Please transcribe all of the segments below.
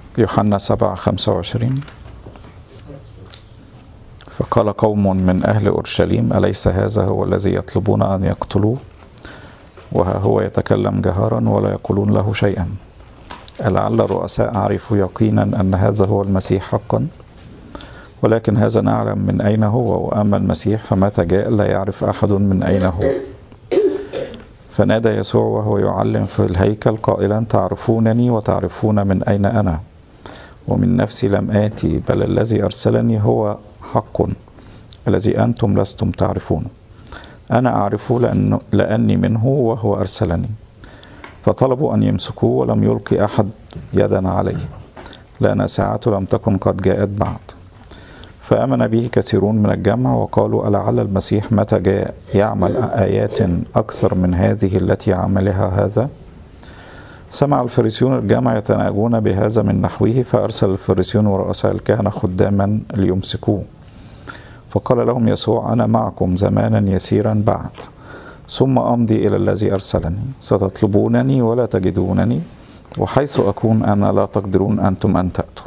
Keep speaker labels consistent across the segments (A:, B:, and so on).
A: يوحنا 7 25 فقال قوم من أهل أورشليم أليس هذا هو الذي يطلبون أن يقتلوه وها هو يتكلم جهارا ولا يقولون له شيئا لعل الرؤساء عرفوا يقينا أن هذا هو المسيح حقا ولكن هذا نعلم من أين هو وأما المسيح فمتى جاء لا يعرف أحد من أين هو فنادى يسوع وهو يعلم في الهيكل قائلا تعرفونني وتعرفون من أين أنا ومن نفسي لم آتي بل الذي أرسلني هو حق الذي أنتم لستم تعرفونه أنا أعرفه لأن لأني منه وهو أرسلني فطلبوا أن يمسكوه ولم يلقي أحد يدا عليه لأن ساعته لم تكن قد جاءت بعد فآمن به كثيرون من الجمع وقالوا ألعل المسيح متى جاء يعمل آيات أكثر من هذه التي عملها هذا سمع الفريسيون الجمع يتناجون بهذا من نحوه فأرسل الفريسيون ورؤساء الكهنة خداما ليمسكوه فقال لهم يسوع أنا معكم زمانا يسيرا بعد ثم أمضي إلى الذي أرسلني ستطلبونني ولا تجدونني وحيث أكون أنا لا تقدرون أنتم أن تأتوا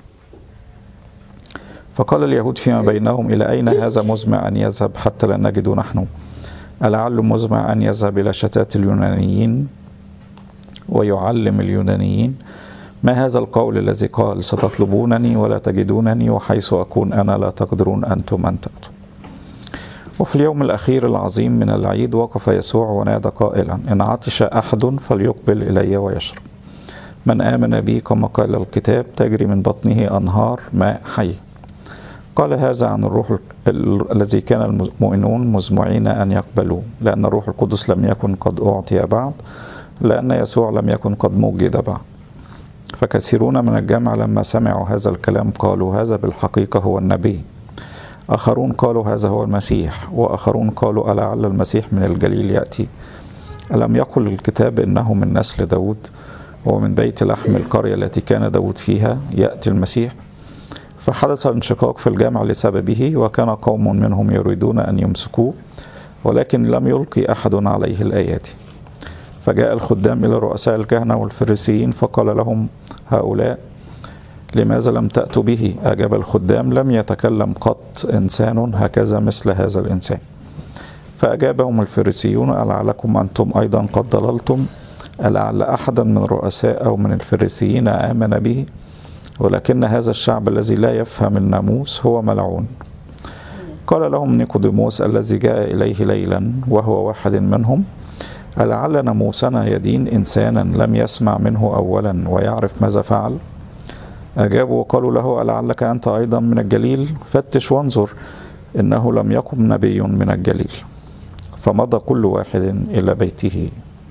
A: فقال اليهود فيما بينهم إلى أين هذا مزمع أن يذهب حتى لا نجد نحن ألعل مزمع أن يذهب إلى شتات اليونانيين ويعلم اليونانيين ما هذا القول الذي قال ستطلبونني ولا تجدونني وحيث أكون أنا لا تقدرون أنتم أن تأتوا وفي اليوم الأخير العظيم من العيد وقف يسوع ونادى قائلا إن عطش أحد فليقبل إلي ويشرب من آمن بي كما قال الكتاب تجري من بطنه أنهار ماء حي قال هذا عن الروح الذي كان المؤمنون مزمعين أن يقبلوه لأن الروح القدس لم يكن قد أعطي بعد لأن يسوع لم يكن قد موجد بعد فكثيرون من الجمع لما سمعوا هذا الكلام قالوا هذا بالحقيقة هو النبي آخرون قالوا هذا هو المسيح وآخرون قالوا ألعل المسيح من الجليل يأتي ألم يقل الكتاب إنه من نسل داود ومن بيت لحم القرية التي كان داود فيها يأتي المسيح فحدث انشقاق في الجامع لسببه وكان قوم منهم يريدون أن يمسكوه ولكن لم يلقي أحد عليه الآيات فجاء الخدام إلى رؤساء الكهنة والفريسيين فقال لهم هؤلاء لماذا لم تأتوا به أجاب الخدام لم يتكلم قط إنسان هكذا مثل هذا الإنسان فأجابهم الفريسيون ألعلكم أنتم أيضا قد ضللتم ألعل أحدا من الرؤساء أو من الفريسيين آمن به ولكن هذا الشعب الذي لا يفهم الناموس هو ملعون قال لهم نيقوديموس الذي جاء إليه ليلا وهو واحد منهم ألعل ناموسنا يدين إنسانا لم يسمع منه أولا ويعرف ماذا فعل أجابوا وقالوا له ألعلك أنت أيضا من الجليل فتش وانظر إنه لم يقم نبي من الجليل فمضى كل واحد إلى بيته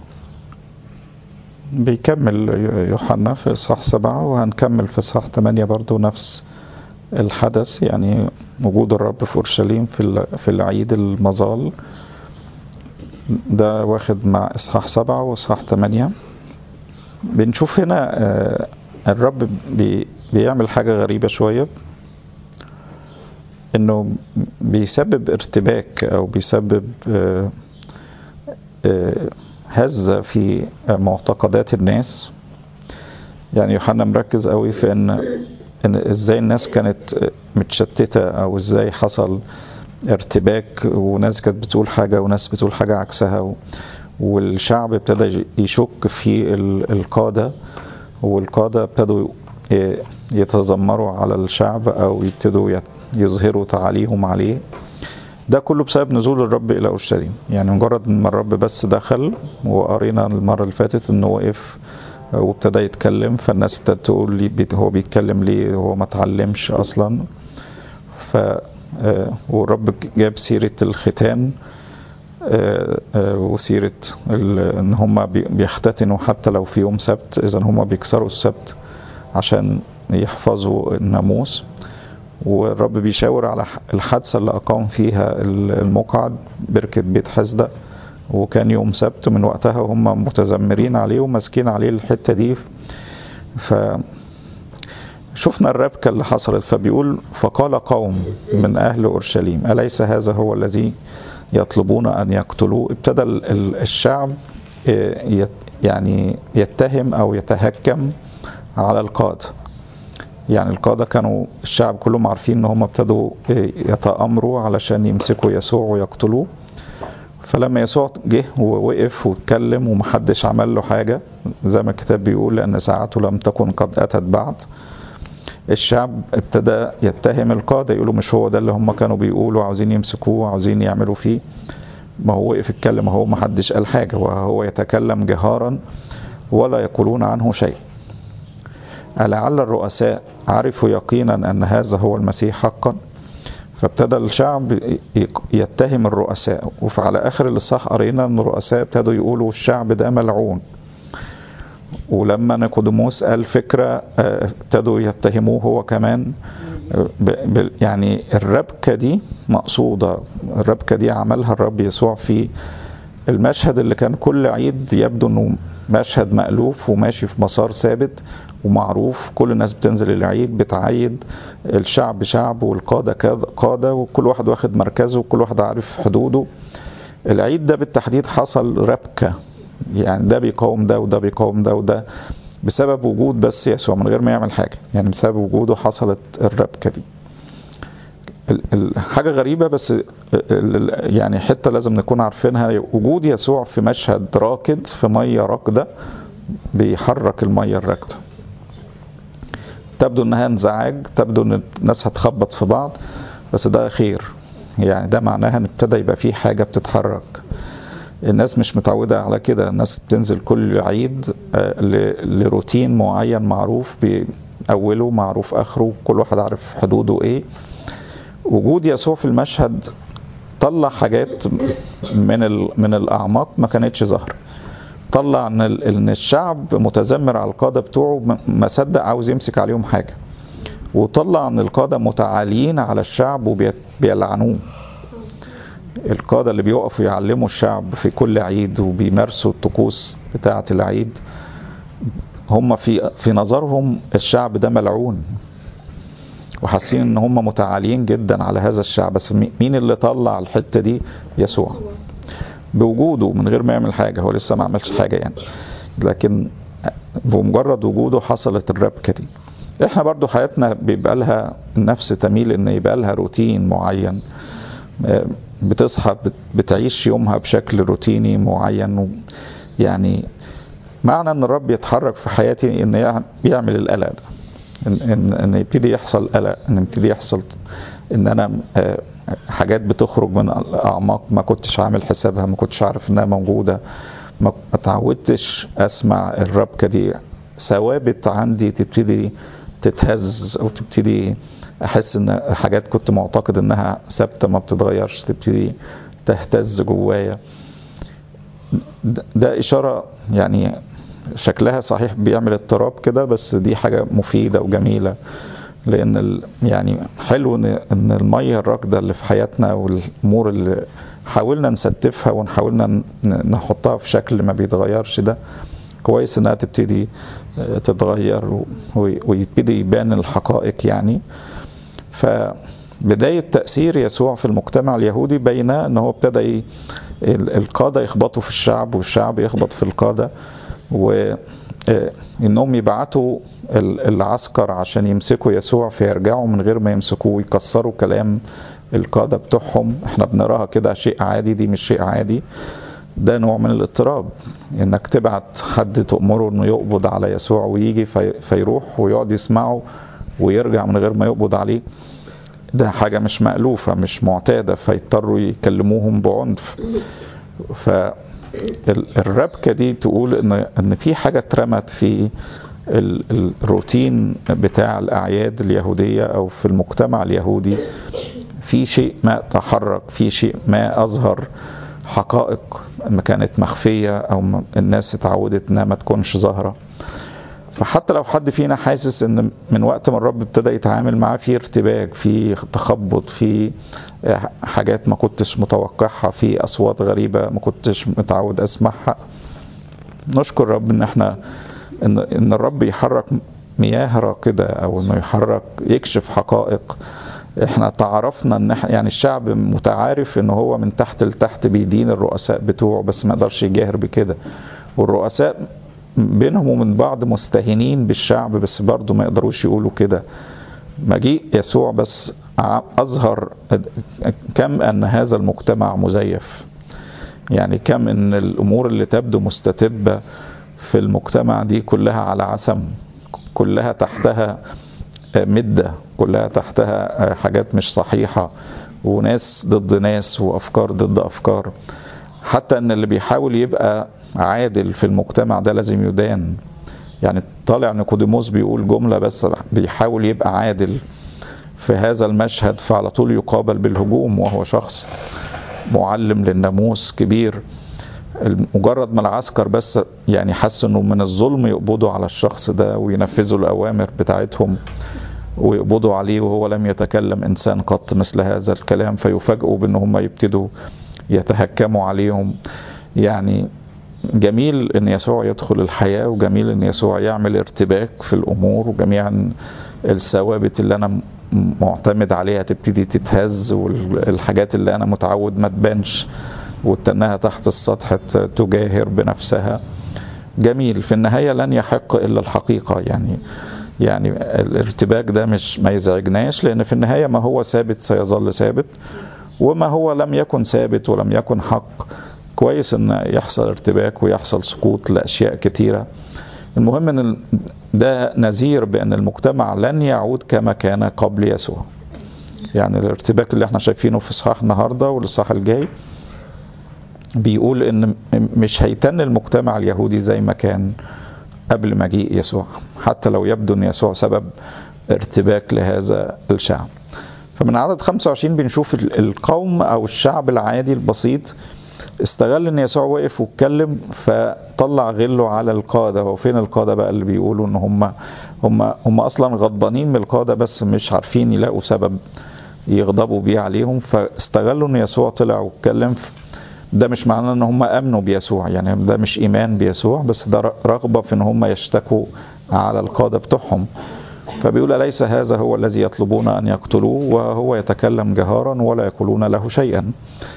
A: بيكمل يوحنا في إصحاح سبعة وهنكمل في إصحاح ثمانية برضو نفس الحدث يعني وجود الرب في أورشليم في في العيد المظال ده واخد مع إصحاح سبعة وإصحاح ثمانية بنشوف هنا الرب بي بيعمل حاجة غريبة شوية إنه بيسبب ارتباك أو بيسبب هزة في معتقدات الناس يعني يوحنا مركز قوي في ان ان ازاي الناس كانت متشتته او ازاي حصل ارتباك وناس كانت بتقول حاجه وناس بتقول حاجه عكسها والشعب ابتدى يشك في القاده والقاده ابتدوا يتذمروا على الشعب او يبتدوا يظهروا تعاليهم عليه ده كله بسبب نزول الرب الى اورشليم يعني مجرد ما الرب بس دخل وقرينا المره اللي فاتت انه وقف وابتدى يتكلم فالناس ابتدت تقول لي بيت هو بيتكلم ليه هو ما اتعلمش اصلا ف والرب جاب سيره الختان وسيره ان هم بيختتنوا حتى لو في يوم سبت اذا هم بيكسروا السبت عشان يحفظوا الناموس والرب بيشاور على الحادثة اللي أقام فيها المقعد بركة بيت حسدة وكان يوم سبت من وقتها هم متذمرين عليه وماسكين عليه الحتة دي ف شفنا الربكة اللي حصلت فبيقول فقال قوم من أهل أورشليم أليس هذا هو الذي يطلبون أن يقتلوه ابتدى الشعب يعني يتهم أو يتهكم على القادة يعني القادة كانوا الشعب كلهم عارفين ان هم ابتدوا يتآمروا علشان يمسكوا يسوع ويقتلوه فلما يسوع جه ووقف واتكلم ومحدش عمل له حاجة زي ما الكتاب بيقول لأن ساعته لم تكن قد أتت بعد الشعب ابتدى يتهم القادة يقولوا مش هو ده اللي هم كانوا بيقولوا عاوزين يمسكوه عاوزين يعملوا فيه ما هو وقف يتكلم هو ما حدش قال حاجة وهو يتكلم جهارا ولا يقولون عنه شيء ألعل الرؤساء عرفوا يقينا أن هذا هو المسيح حقا فابتدى الشعب يتهم الرؤساء وعلى آخر الإصحاح قرينا أن الرؤساء ابتدوا يقولوا الشعب ده ملعون ولما نيقوديموس قال فكرة ابتدوا يتهموه هو كمان يعني الربكة دي مقصودة الربكة دي عملها الرب يسوع في المشهد اللي كان كل عيد يبدو انه مشهد مألوف وماشي في مسار ثابت ومعروف كل الناس بتنزل العيد بتعيد الشعب شعب والقادة قادة وكل واحد واخد مركزه وكل واحد عارف حدوده العيد ده بالتحديد حصل ربكة يعني ده بيقاوم ده وده بيقاوم ده وده بسبب وجود بس يسوع من غير ما يعمل حاجة يعني بسبب وجوده حصلت الربكة دي حاجة غريبة بس يعني حتة لازم نكون عارفينها وجود يسوع في مشهد راكد في مية راكدة بيحرك المية الراكدة تبدو انها انزعاج تبدو ان الناس هتخبط في بعض بس ده خير يعني ده معناها ان ابتدى يبقى في حاجة بتتحرك الناس مش متعودة على كده الناس بتنزل كل عيد لروتين معين معروف بأوله معروف آخره كل واحد عارف حدوده ايه وجود يسوع في المشهد طلع حاجات من من الاعماق ما كانتش ظاهره طلع ان ان الشعب متذمر على القاده بتوعه ما صدق عاوز يمسك عليهم حاجه وطلع ان القاده متعاليين على الشعب وبيلعنوه القاده اللي بيقفوا يعلموا الشعب في كل عيد وبيمارسوا الطقوس بتاعه العيد هم في في نظرهم الشعب ده ملعون وحاسين ان هم متعاليين جدا على هذا الشعب بس مين اللي طلع الحته دي يسوع بوجوده من غير ما يعمل حاجه هو لسه ما عملش حاجه يعني لكن بمجرد وجوده حصلت الربكه دي احنا برضو حياتنا بيبقى لها النفس تميل ان يبقى لها روتين معين بتصحى بتعيش يومها بشكل روتيني معين يعني معنى ان الرب يتحرك في حياتي ان يعمل القلق ده ان ان, إن يبتدي يحصل قلق ان يبتدي يحصل ان انا حاجات بتخرج من الاعماق ما كنتش عامل حسابها ما كنتش عارف انها موجوده ما اتعودتش اسمع الربكه دي ثوابت عندي تبتدي تتهز او تبتدي احس ان حاجات كنت معتقد انها ثابته ما بتتغيرش تبتدي تهتز جوايا ده اشاره يعني شكلها صحيح بيعمل اضطراب كده بس دي حاجه مفيده وجميله لان ال... يعني حلو ان ان الميه الراكده اللي في حياتنا والامور اللي حاولنا نستفها ونحاولنا نحطها في شكل ما بيتغيرش ده كويس انها تبتدي تتغير ويبتدي يبان الحقائق يعني فبداية تأثير يسوع في المجتمع اليهودي بين ان هو ابتدى القادة يخبطوا في الشعب والشعب يخبط في القادة وانهم يبعتوا العسكر عشان يمسكوا يسوع فيرجعوا من غير ما يمسكوه ويكسروا كلام القاده بتوعهم احنا بنراها كده شيء عادي دي مش شيء عادي ده نوع من الاضطراب انك تبعت حد تأمره انه يقبض على يسوع ويجي في فيروح ويقعد يسمعه ويرجع من غير ما يقبض عليه ده حاجة مش مألوفة مش معتادة فيضطروا يكلموهم بعنف ف الربكة دي تقول ان ان في حاجة اترمت في الروتين بتاع الاعياد اليهودية او في المجتمع اليهودي في شيء ما تحرك في شيء ما اظهر حقائق ما كانت مخفية او الناس اتعودت انها ما تكونش ظاهرة فحتى لو حد فينا حاسس ان من وقت ما الرب ابتدى يتعامل معاه في ارتباك في تخبط في حاجات ما كنتش متوقعها في اصوات غريبه ما كنتش متعود اسمعها نشكر الرب ان احنا ان ان الرب يحرك مياه راكده او انه يحرك يكشف حقائق احنا تعرفنا ان احنا يعني الشعب متعارف ان هو من تحت لتحت بيدين الرؤساء بتوعه بس ما يقدرش يجاهر بكده والرؤساء بينهم ومن بعض مستهينين بالشعب بس برضه ما يقدروش يقولوا كده مجيء يسوع بس أظهر كم أن هذا المجتمع مزيف يعني كم أن الأمور اللي تبدو مستتبة في المجتمع دي كلها على عسم كلها تحتها مدة كلها تحتها حاجات مش صحيحة وناس ضد ناس وأفكار ضد أفكار حتى أن اللي بيحاول يبقى عادل في المجتمع ده لازم يدان يعني طالع نيقوديموس بيقول جملة بس بيحاول يبقى عادل في هذا المشهد فعلى طول يقابل بالهجوم وهو شخص معلم للناموس كبير مجرد ما العسكر بس يعني حس انه من الظلم يقبضوا على الشخص ده وينفذوا الاوامر بتاعتهم ويقبضوا عليه وهو لم يتكلم انسان قط مثل هذا الكلام فيفاجئوا بان هم يبتدوا يتهكموا عليهم يعني جميل ان يسوع يدخل الحياه وجميل ان يسوع يعمل ارتباك في الامور وجميعا الثوابت اللي انا معتمد عليها تبتدي تتهز والحاجات اللي انا متعود ما تبانش وتنها تحت السطح تجاهر بنفسها جميل في النهاية لن يحق إلا الحقيقة يعني يعني الارتباك ده مش ما يزعجناش لأن في النهاية ما هو ثابت سيظل ثابت وما هو لم يكن ثابت ولم يكن حق كويس ان يحصل ارتباك ويحصل سقوط لاشياء كتيره المهم ان ده نذير بان المجتمع لن يعود كما كان قبل يسوع يعني الارتباك اللي احنا شايفينه في اصحاح النهارده والاصحاح الجاي بيقول ان مش هيتن المجتمع اليهودي زي ما كان قبل مجيء يسوع حتى لو يبدو ان يسوع سبب ارتباك لهذا الشعب فمن عدد 25 بنشوف القوم او الشعب العادي البسيط استغل ان يسوع وقف واتكلم فطلع غله على القاده هو فين القاده بقى اللي بيقولوا ان هم هم هم اصلا غضبانين من القاده بس مش عارفين يلاقوا سبب يغضبوا بيه عليهم فاستغلوا ان يسوع طلع واتكلم ده مش معناه ان هم امنوا بيسوع يعني ده مش ايمان بيسوع بس ده رغبه في ان هم يشتكوا على القاده بتوعهم فبيقول أليس هذا هو الذي يطلبون أن يقتلوه وهو يتكلم جهارا ولا يقولون له شيئا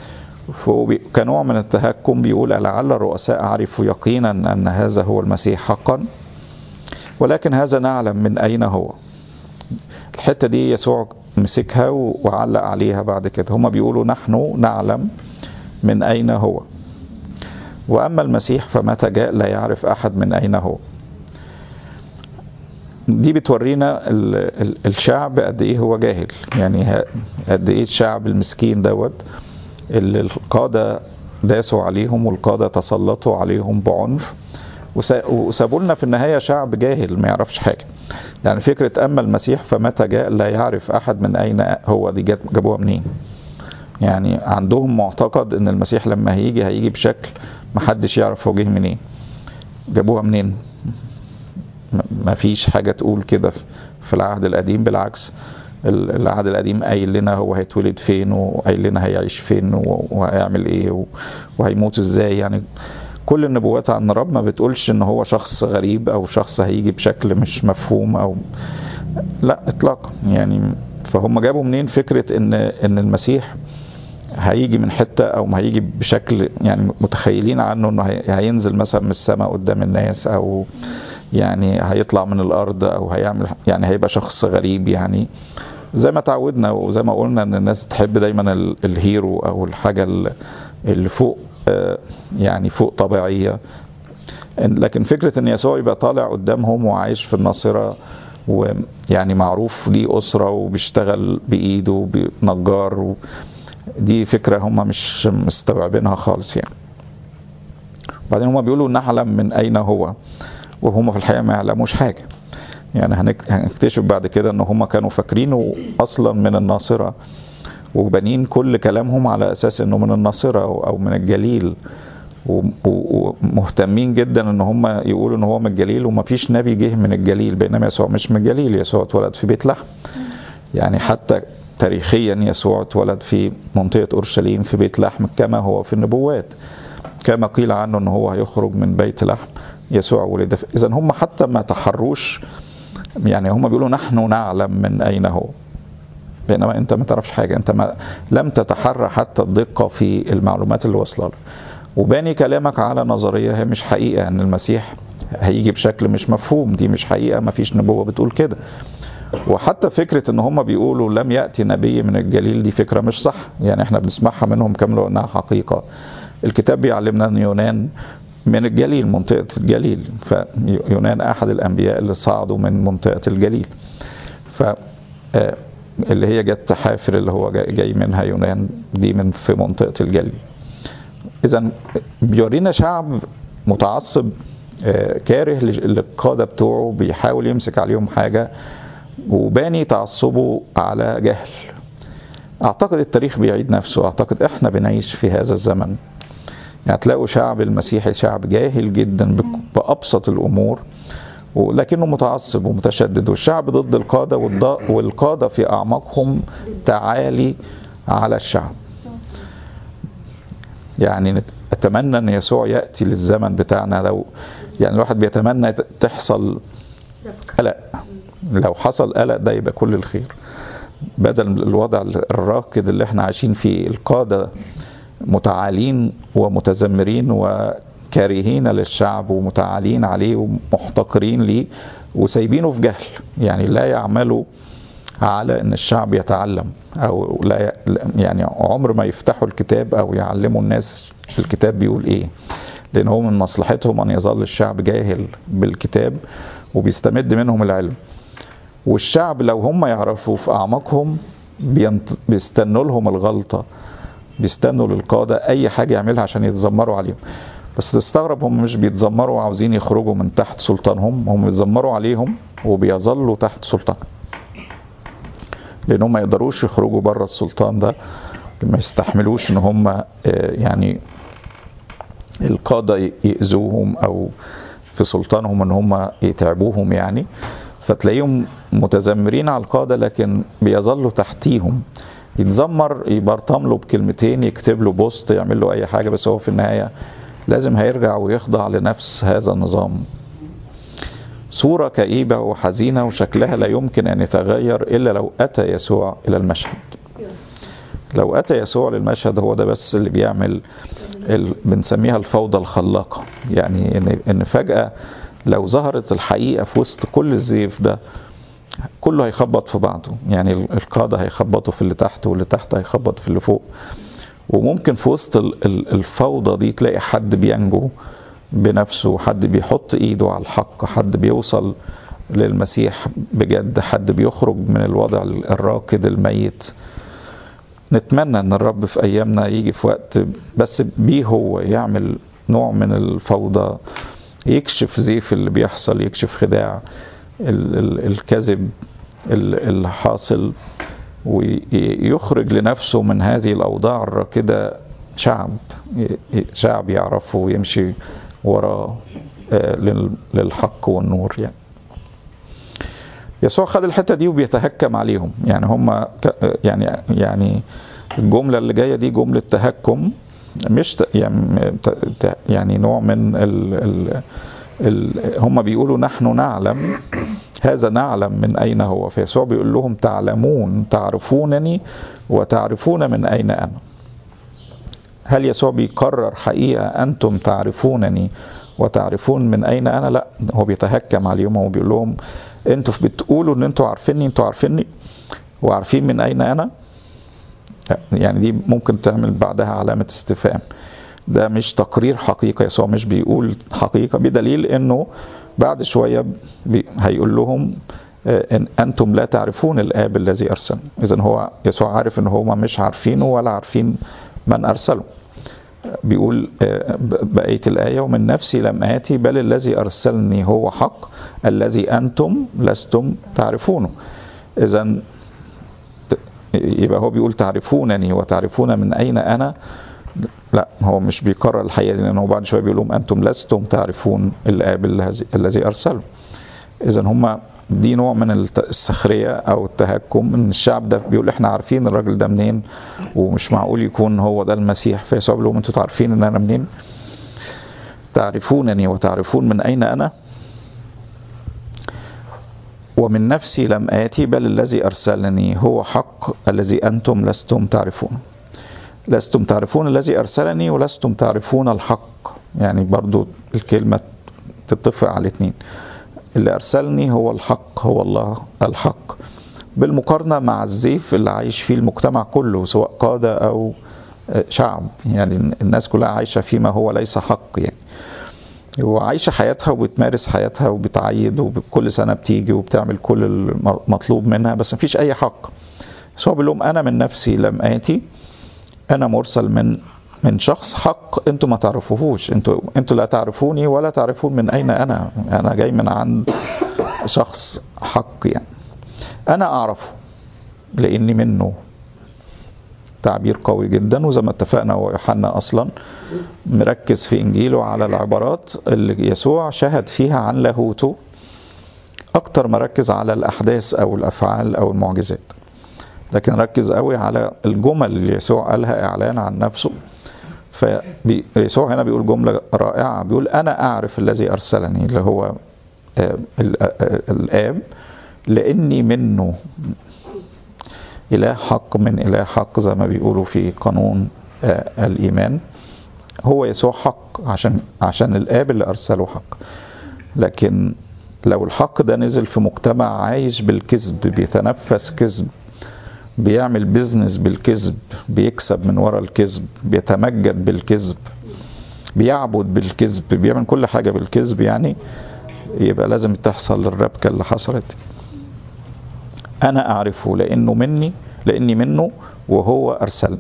A: كنوع من التهكم بيقول لعل الرؤساء عرفوا يقينا أن هذا هو المسيح حقا ولكن هذا نعلم من أين هو الحتة دي يسوع مسكها وعلق عليها بعد كده هما بيقولوا نحن نعلم من أين هو وأما المسيح فمتى جاء لا يعرف أحد من أين هو دي بتورينا الشعب قد ايه هو جاهل يعني قد ايه الشعب المسكين دوت اللي القاده داسوا عليهم والقاده تسلطوا عليهم بعنف وسابوا لنا في النهايه شعب جاهل ما يعرفش حاجه يعني فكره اما المسيح فمتى جاء لا يعرف احد من اين هو دي جت جابوها منين يعني عندهم معتقد ان المسيح لما هيجي هيجي بشكل محدش يعرف هو جه منين جابوها منين ما فيش حاجة تقول كده في العهد القديم بالعكس العهد القديم قايل لنا هو هيتولد فين وقايل لنا هيعيش فين وهيعمل ايه وهيموت ازاي يعني كل النبوات عن الرب ما بتقولش ان هو شخص غريب او شخص هيجي بشكل مش مفهوم او لا اطلاقا يعني فهم جابوا منين فكرة ان ان المسيح هيجي من حتة او ما هيجي بشكل يعني متخيلين عنه انه هينزل مثلا من السماء قدام الناس او يعني هيطلع من الارض او هيعمل يعني هيبقى شخص غريب يعني زي ما تعودنا وزي ما قلنا ان الناس تحب دايما الهيرو او الحاجه اللي فوق يعني فوق طبيعيه لكن فكره ان يسوع يبقى طالع قدامهم وعايش في الناصره ويعني معروف ليه اسره وبيشتغل بايده نجار دي فكره هم مش مستوعبينها خالص يعني بعدين هم بيقولوا نعلم من اين هو وهم في الحقيقه ما يعلموش حاجه يعني هنكتشف بعد كده ان هم كانوا فاكرينه اصلا من الناصره وبانين كل كلامهم على اساس انه من الناصره او من الجليل ومهتمين جدا ان هم يقولوا ان هو من الجليل وما فيش نبي جه من الجليل بينما يسوع مش من الجليل يسوع اتولد في بيت لحم يعني حتى تاريخيا يسوع اتولد في منطقه اورشليم في بيت لحم كما هو في النبوات كما قيل عنه ان هو هيخرج من بيت لحم يسوع ولد اذا هم حتى ما تحروش يعني هم بيقولوا نحن نعلم من اين هو بينما انت ما تعرفش حاجه انت ما لم تتحرى حتى الدقه في المعلومات اللي واصله لك وباني كلامك على نظريه هي مش حقيقه ان المسيح هيجي بشكل مش مفهوم دي مش حقيقه ما فيش نبوه بتقول كده وحتى فكره ان هم بيقولوا لم ياتي نبي من الجليل دي فكره مش صح يعني احنا بنسمعها منهم كام لو انها حقيقه الكتاب بيعلمنا ان يونان من الجليل منطقه الجليل فيونان احد الانبياء اللي صعدوا من منطقه الجليل ف اللي هي جت حافر اللي هو جاي منها يونان دي من في منطقه الجليل اذا بيورينا شعب متعصب كاره للقاده بتوعه بيحاول يمسك عليهم حاجه وباني تعصبه على جهل اعتقد التاريخ بيعيد نفسه اعتقد احنا بنعيش في هذا الزمن يعني تلاقوا شعب المسيحي شعب جاهل جدا بابسط الامور ولكنه متعصب ومتشدد والشعب ضد القاده والقاده في اعماقهم تعالي على الشعب يعني اتمنى ان يسوع ياتي للزمن بتاعنا لو يعني الواحد بيتمنى تحصل قلق لو حصل قلق ده يبقى كل الخير بدل الوضع الراكد اللي احنا عايشين فيه القادة متعالين ومتذمرين وكارهين للشعب ومتعالين عليه ومحتقرين ليه وسايبينه في جهل يعني لا يعملوا على ان الشعب يتعلم او لا يعني عمر ما يفتحوا الكتاب او يعلموا الناس الكتاب بيقول ايه لان هو من مصلحتهم ان يظل الشعب جاهل بالكتاب وبيستمد منهم العلم والشعب لو هم يعرفوا في اعماقهم بينت... بيستنوا لهم الغلطه بيستنوا للقاده اي حاجه يعملها عشان يتذمروا عليهم بس تستغرب هم مش بيتذمروا وعاوزين يخرجوا من تحت سلطانهم هم بيتذمروا عليهم وبيظلوا تحت سلطانهم لان هم ما يقدروش يخرجوا بره السلطان ده ما يستحملوش ان هم يعني القاده ياذوهم او في سلطانهم ان هم يتعبوهم يعني فتلاقيهم متذمرين على القاده لكن بيظلوا تحتيهم يتذمر يبرطم له بكلمتين يكتب له بوست يعمل له اي حاجه بس هو في النهايه لازم هيرجع ويخضع لنفس هذا النظام صورة كئيبة وحزينة وشكلها لا يمكن أن يتغير إلا لو أتى يسوع إلى المشهد لو أتى يسوع للمشهد هو ده بس اللي بيعمل ال... بنسميها الفوضى الخلاقة يعني إن, إن فجأة لو ظهرت الحقيقة في وسط كل الزيف ده كله هيخبط في بعضه يعني القادة هيخبطوا في اللي تحت واللي تحت هيخبط في اللي فوق وممكن في وسط الفوضى دي تلاقي حد بينجو بنفسه حد بيحط ايده على الحق حد بيوصل للمسيح بجد حد بيخرج من الوضع الراكد الميت نتمنى ان الرب في ايامنا يجي في وقت بس بيه هو يعمل نوع من الفوضى يكشف زيف اللي بيحصل يكشف خداع ال ال الكذب اللي حاصل ويخرج لنفسه من هذه الاوضاع الراكده شعب شعب يعرفه ويمشي وراء للحق والنور يعني يسوع خد الحته دي وبيتهكم عليهم يعني هم يعني يعني الجمله اللي جايه دي جمله تهكم مش يعني يعني نوع من ال ال ال هم بيقولوا نحن نعلم هذا نعلم من اين هو فيسوع بيقول لهم تعلمون تعرفونني وتعرفون من اين انا هل يسوع بيقرر حقيقة أنتم تعرفونني وتعرفون من أين أنا لا هو بيتهكم عليهم هو بيقول لهم أنتوا بتقولوا أن أنتوا عارفيني أنتوا عارفيني وعارفين من أين أنا يعني دي ممكن تعمل بعدها علامة استفهام ده مش تقرير حقيقة يسوع مش بيقول حقيقة بدليل أنه بعد شوية هيقول لهم إن أنتم لا تعرفون الآب الذي أرسلني إذا هو يسوع عارف أن هم مش عارفينه ولا عارفين من أرسله بيقول بقية الآية ومن نفسي لم آتي بل الذي أرسلني هو حق الذي أنتم لستم تعرفونه إذا يبقى هو بيقول تعرفونني وتعرفون من أين أنا لا هو مش بيكرر الحقيقة لأنه بعد شوية بيقول لهم أنتم لستم تعرفون الآب الذي أرسله إذا هم دي نوع من السخرية أو التهكم إن الشعب ده بيقول إحنا عارفين الراجل ده منين ومش معقول يكون هو ده المسيح فيسوع لهم أنتوا عارفين إن أنا منين تعرفونني وتعرفون من أين أنا ومن نفسي لم آتي بل الذي أرسلني هو حق الذي أنتم لستم تعرفون لستم تعرفون الذي أرسلني ولستم تعرفون الحق يعني برضو الكلمة تتفق على الاثنين اللي ارسلني هو الحق هو الله الحق بالمقارنة مع الزيف اللي عايش فيه المجتمع كله سواء قادة أو شعب يعني الناس كلها عايشة فيما هو ليس حق يعني وعايشة حياتها وبتمارس حياتها وبتعيد وكل سنة بتيجي وبتعمل كل المطلوب منها بس مفيش أي حق بس هو بيقول لهم أنا من نفسي لم آتي أنا مرسل من من شخص حق انتوا ما تعرفوهوش انتوا انتوا لا تعرفوني ولا تعرفون من اين انا انا جاي من عند شخص حق يعني انا اعرفه لاني منه تعبير قوي جدا وزي ما اتفقنا هو يوحنا اصلا مركز في انجيله على العبارات اللي يسوع شهد فيها عن لاهوته اكتر ما ركز على الاحداث او الافعال او المعجزات لكن ركز قوي على الجمل اللي يسوع قالها اعلان عن نفسه فيسوع هنا بيقول جمله رائعه بيقول انا اعرف الذي ارسلني اللي هو الاب لاني منه اله حق من اله حق زي ما بيقولوا في قانون الايمان هو يسوع حق عشان عشان الاب اللي ارسله حق لكن لو الحق ده نزل في مجتمع عايش بالكذب بيتنفس كذب بيعمل بيزنس بالكذب بيكسب من ورا الكذب بيتمجد بالكذب بيعبد بالكذب بيعمل كل حاجه بالكذب يعني يبقى لازم تحصل الربكه اللي حصلت انا اعرفه لانه مني لاني منه وهو ارسلني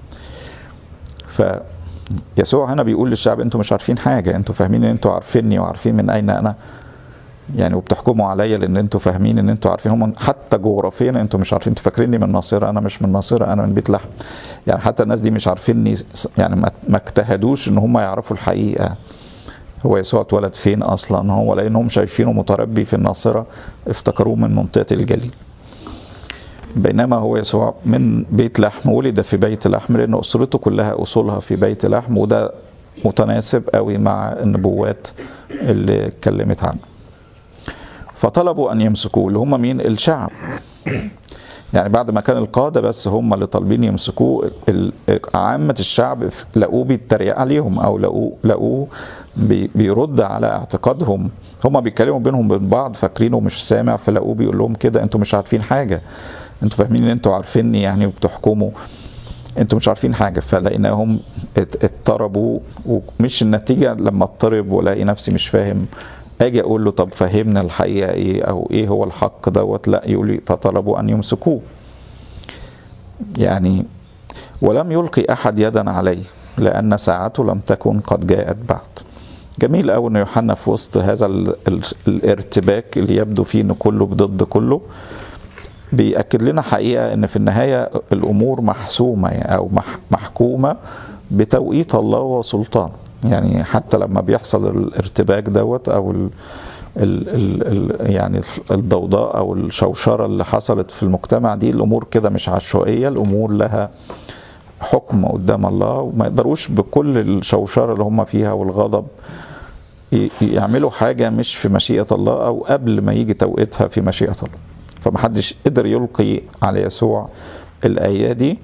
A: فيسوع هنا بيقول للشعب انتوا مش عارفين حاجه انتوا فاهمين ان انتوا عارفيني وعارفين من اين انا يعني وبتحكموا عليا لان انتوا فاهمين ان انتوا عارفين هم حتى جغرافيا انتوا مش عارفين انتوا فاكريني من ناصره انا مش من ناصره انا من بيت لحم يعني حتى الناس دي مش عارفيني يعني ما اجتهدوش ان هم يعرفوا الحقيقه هو يسوع اتولد فين اصلا هو لانهم شايفينه متربي في الناصره افتكروه من منطقه الجليل بينما هو يسوع من بيت لحم ولد في بيت لحم لان اسرته كلها اصولها في بيت لحم وده متناسب قوي مع النبوات اللي اتكلمت عنه فطلبوا ان يمسكوه اللي هم مين الشعب يعني بعد ما كان القادة بس هم اللي طالبين يمسكوه عامة الشعب لقوه بيتريق عليهم أو لقوه, لقوه بيرد على اعتقادهم هم بيتكلموا بينهم وبين بعض فاكرينه مش سامع فلقوه بيقول لهم كده انتوا مش عارفين حاجة انتوا فاهمين ان انتوا عارفيني يعني وبتحكموا انتوا مش عارفين حاجة فلقيناهم اضطربوا ومش النتيجة لما اضطرب والاقي نفسي مش فاهم اجي اقول له طب فهمنا الحقيقه ايه او ايه هو الحق دوت لا يقول لي فطلبوا ان يمسكوه يعني ولم يلقي احد يدا عليه لان ساعته لم تكن قد جاءت بعد جميل قوي ان يوحنا في وسط هذا ال ال الارتباك اللي يبدو فيه ان كله ضد كله بيأكد لنا حقيقة ان في النهاية الامور محسومة او محكومة بتوقيت الله وسلطانه يعني حتى لما بيحصل الارتباك دوت او ال ال ال يعني الضوضاء او الشوشره اللي حصلت في المجتمع دي الامور كده مش عشوائيه الامور لها حكم قدام الله وما يقدروش بكل الشوشره اللي هم فيها والغضب يعملوا حاجه مش في مشيئه الله او قبل ما يجي توقيتها في مشيئه الله فمحدش قدر يلقي على يسوع الايه دي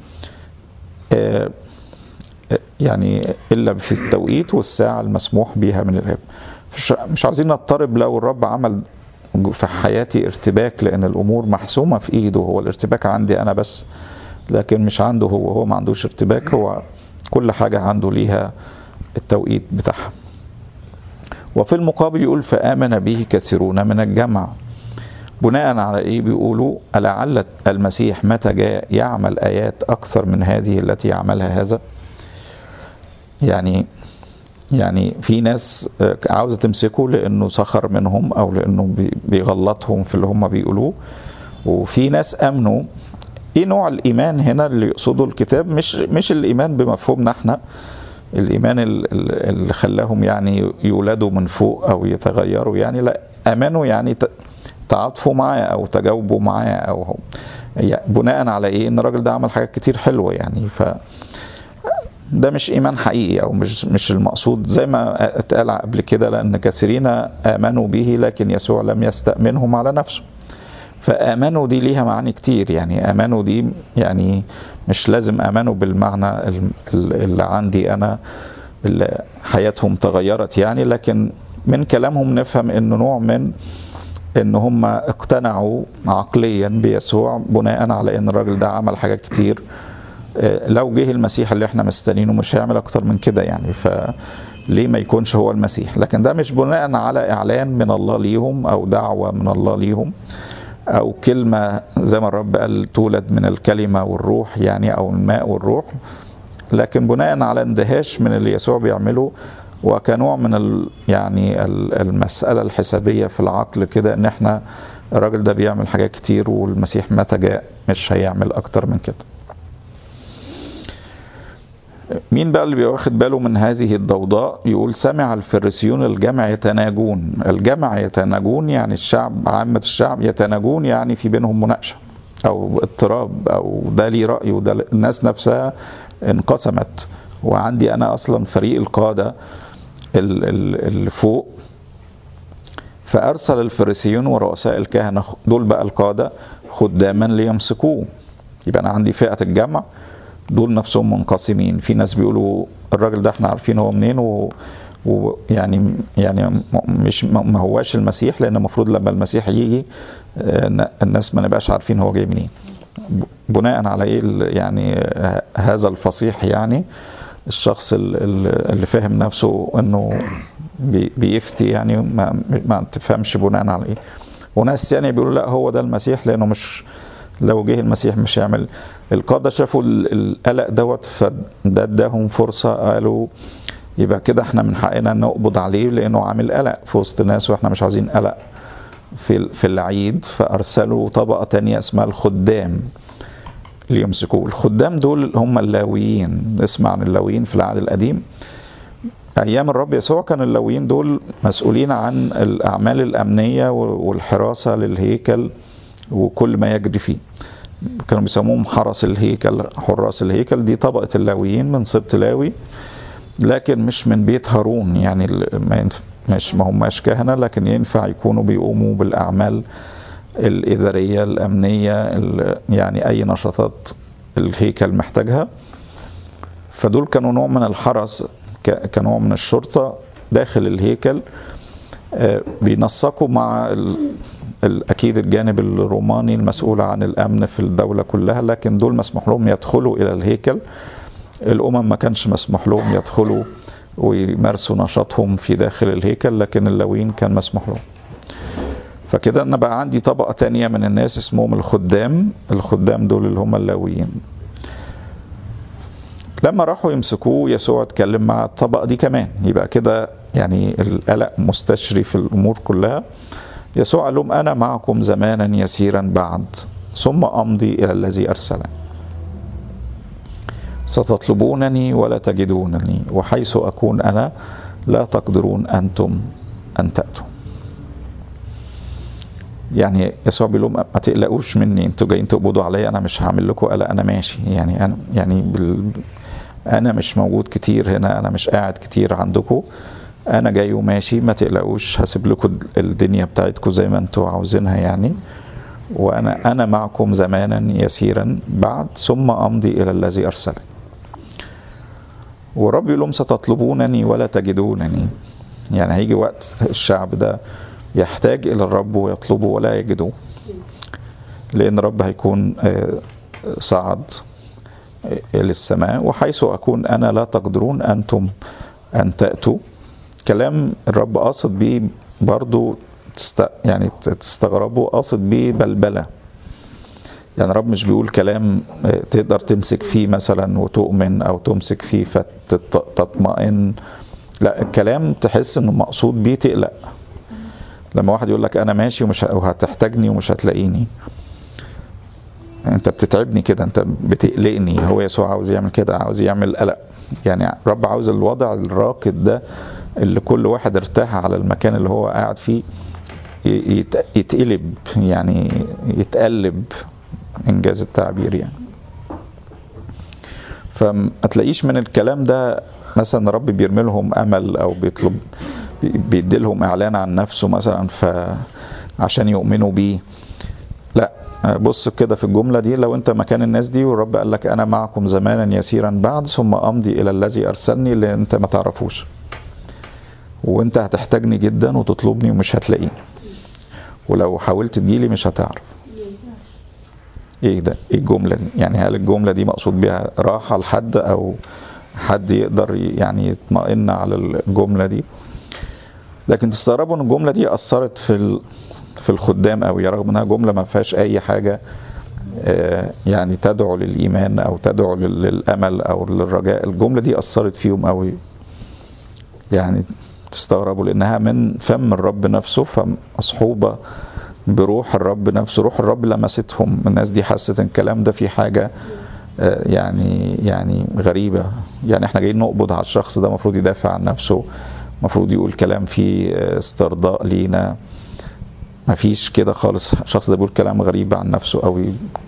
A: يعني الا في التوقيت والساعه المسموح بها من الاب مش عايزين نضطرب لو الرب عمل في حياتي ارتباك لان الامور محسومه في ايده هو الارتباك عندي انا بس لكن مش عنده هو هو ما عندوش ارتباك هو كل حاجه عنده ليها التوقيت بتاعها وفي المقابل يقول فامن به كثيرون من الجمع بناء على ايه بيقولوا لعل المسيح متى جاء يعمل ايات اكثر من هذه التي يعملها هذا يعني يعني في ناس عاوزه تمسكه لانه سخر منهم او لانه بيغلطهم في اللي هم بيقولوه وفي ناس امنوا ايه نوع الايمان هنا اللي يقصده الكتاب مش مش الايمان بمفهومنا احنا الايمان اللي خلاهم يعني يولدوا من فوق او يتغيروا يعني لا امنوا يعني تعاطفوا معاه او تجاوبوا معاه او يعني بناء على ايه ان الراجل ده عمل حاجات كتير حلوه يعني ف ده مش ايمان حقيقي او مش مش المقصود زي ما اتقال قبل كده لان كثيرين امنوا به لكن يسوع لم يستامنهم على نفسه فامنوا دي ليها معاني كتير يعني امنوا دي يعني مش لازم امنوا بالمعنى اللي عندي انا اللي حياتهم تغيرت يعني لكن من كلامهم نفهم انه نوع من ان هم اقتنعوا عقليا بيسوع بناء على ان الراجل ده عمل حاجات كتير لو جه المسيح اللي احنا مستنينه مش هيعمل اكتر من كده يعني فليه ما يكونش هو المسيح لكن ده مش بناء على اعلان من الله ليهم او دعوة من الله ليهم او كلمة زي ما الرب قال تولد من الكلمة والروح يعني او الماء والروح لكن بناء على اندهاش من اللي يسوع بيعمله وكنوع من ال يعني المسألة الحسابية في العقل كده ان احنا الراجل ده بيعمل حاجات كتير والمسيح متى جاء مش هيعمل اكتر من كده مين بقى اللي بياخد باله من هذه الضوضاء يقول سمع الفريسيون الجمع يتناجون الجمع يتناجون يعني الشعب عامة الشعب يتناجون يعني في بينهم مناقشة او اضطراب او ده لي رأي وده الناس نفسها انقسمت وعندي انا اصلا فريق القادة اللي فوق فارسل الفريسيون ورؤساء الكهنة دول بقى القادة خداما ليمسكوه يبقى انا عندي فئة الجمع دول نفسهم منقسمين في ناس بيقولوا الراجل ده احنا عارفين هو منين و ويعني يعني مش ما هواش المسيح لان المفروض لما المسيح يجي الناس ما نبقاش عارفين هو جاي منين بناء على ايه يعني هذا الفصيح يعني الشخص اللي فاهم نفسه انه بيفتي يعني ما, ما تفهمش بناء على ايه وناس يعني بيقولوا لا هو ده المسيح لانه مش لو جه المسيح مش هيعمل القاده شافوا القلق دوت فده اداهم فرصه قالوا يبقى كده احنا من حقنا نقبض عليه لانه عامل قلق في وسط ناس واحنا مش عاوزين قلق في في العيد فارسلوا طبقه تانية اسمها الخدام ليمسكوه الخدام دول هم اللاويين نسمع عن اللاويين في العهد القديم ايام الرب يسوع كان اللاويين دول مسؤولين عن الاعمال الامنيه والحراسه للهيكل وكل ما يجري فيه كانوا بيسموهم حرس الهيكل حراس الهيكل دي طبقة اللاويين من سبط لاوي لكن مش من بيت هارون يعني ما مش ما هماش كهنة لكن ينفع يكونوا بيقوموا بالأعمال الإدارية الأمنية يعني أي نشاطات الهيكل محتاجها فدول كانوا نوع من الحرس كنوع من الشرطة داخل الهيكل بينسقوا مع اكيد الجانب الروماني المسؤول عن الامن في الدوله كلها لكن دول مسموح لهم يدخلوا الى الهيكل الامم ما كانش مسموح لهم يدخلوا ويمارسوا نشاطهم في داخل الهيكل لكن اللاويين كان مسموح لهم فكده انا بقى عندي طبقه تانية من الناس اسمهم الخدام الخدام دول اللي هم اللاويين لما راحوا يمسكوه يسوع اتكلم مع الطبقه دي كمان يبقى كده يعني القلق مستشري في الامور كلها يسوع قال لهم أنا معكم زمانا يسيرا بعد ثم أمضي إلى الذي أرسلني ستطلبونني ولا تجدونني وحيث أكون أنا لا تقدرون أنتم أن تأتوا يعني يسوع بيقول لهم ما تقلقوش مني انتوا جايين تقبضوا عليا انا مش هعمل لكم قلق انا ماشي يعني انا يعني بال... انا مش موجود كتير هنا انا مش قاعد كتير عندكم انا جاي وماشي ما تقلقوش هسيب لكم الدنيا بتاعتكم زي ما انتوا عاوزينها يعني وانا انا معكم زمانا يسيرا بعد ثم امضي الى الذي ارسلني ورب يقول لهم ستطلبونني ولا تجدونني يعني هيجي وقت الشعب ده يحتاج الى الرب ويطلبه ولا يجده لان الرب هيكون صعد الى السماء وحيث اكون انا لا تقدرون انتم ان تاتوا كلام الرب قاصد بيه برضو تست... يعني تستغربوا قاصد بيه بلبله يعني الرب مش بيقول كلام تقدر تمسك فيه مثلا وتؤمن او تمسك فيه فتطمئن لا الكلام تحس انه مقصود بيه تقلق لما واحد يقول لك انا ماشي ومش وهتحتاجني ومش هتلاقيني انت بتتعبني كده انت بتقلقني هو يسوع عاوز يعمل كده عاوز يعمل قلق يعني الرب عاوز الوضع الراكد ده اللي كل واحد ارتاح على المكان اللي هو قاعد فيه يتقلب يعني يتقلب انجاز التعبير يعني فما تلاقيش من الكلام ده مثلا رب بيرمي لهم امل او بيطلب بيدي لهم اعلان عن نفسه مثلا فعشان يؤمنوا بيه لا بص كده في الجمله دي لو انت مكان الناس دي والرب قال لك انا معكم زمانا يسيرا بعد ثم امضي الى الذي ارسلني اللي انت ما تعرفوش وانت هتحتاجني جدا وتطلبني ومش هتلاقيني ولو حاولت تجيلي مش هتعرف ايه ده ايه الجملة دي يعني هل الجملة دي مقصود بها راحة لحد او حد يقدر يعني يطمئن على الجملة دي لكن تستغربوا ان الجملة دي اثرت في ال... في الخدام قوي رغم انها جملة ما فيهاش اي حاجة يعني تدعو للايمان او تدعو للامل او للرجاء الجملة دي اثرت فيهم قوي يعني تستغربوا لانها من فم الرب نفسه فمصحوبة بروح الرب نفسه روح الرب لمستهم الناس دي حست ان الكلام ده في حاجة يعني يعني غريبة يعني احنا جايين نقبض على الشخص ده المفروض يدافع عن نفسه المفروض يقول كلام فيه استرضاء لينا ما فيش كده خالص الشخص ده بيقول كلام غريب عن نفسه قوي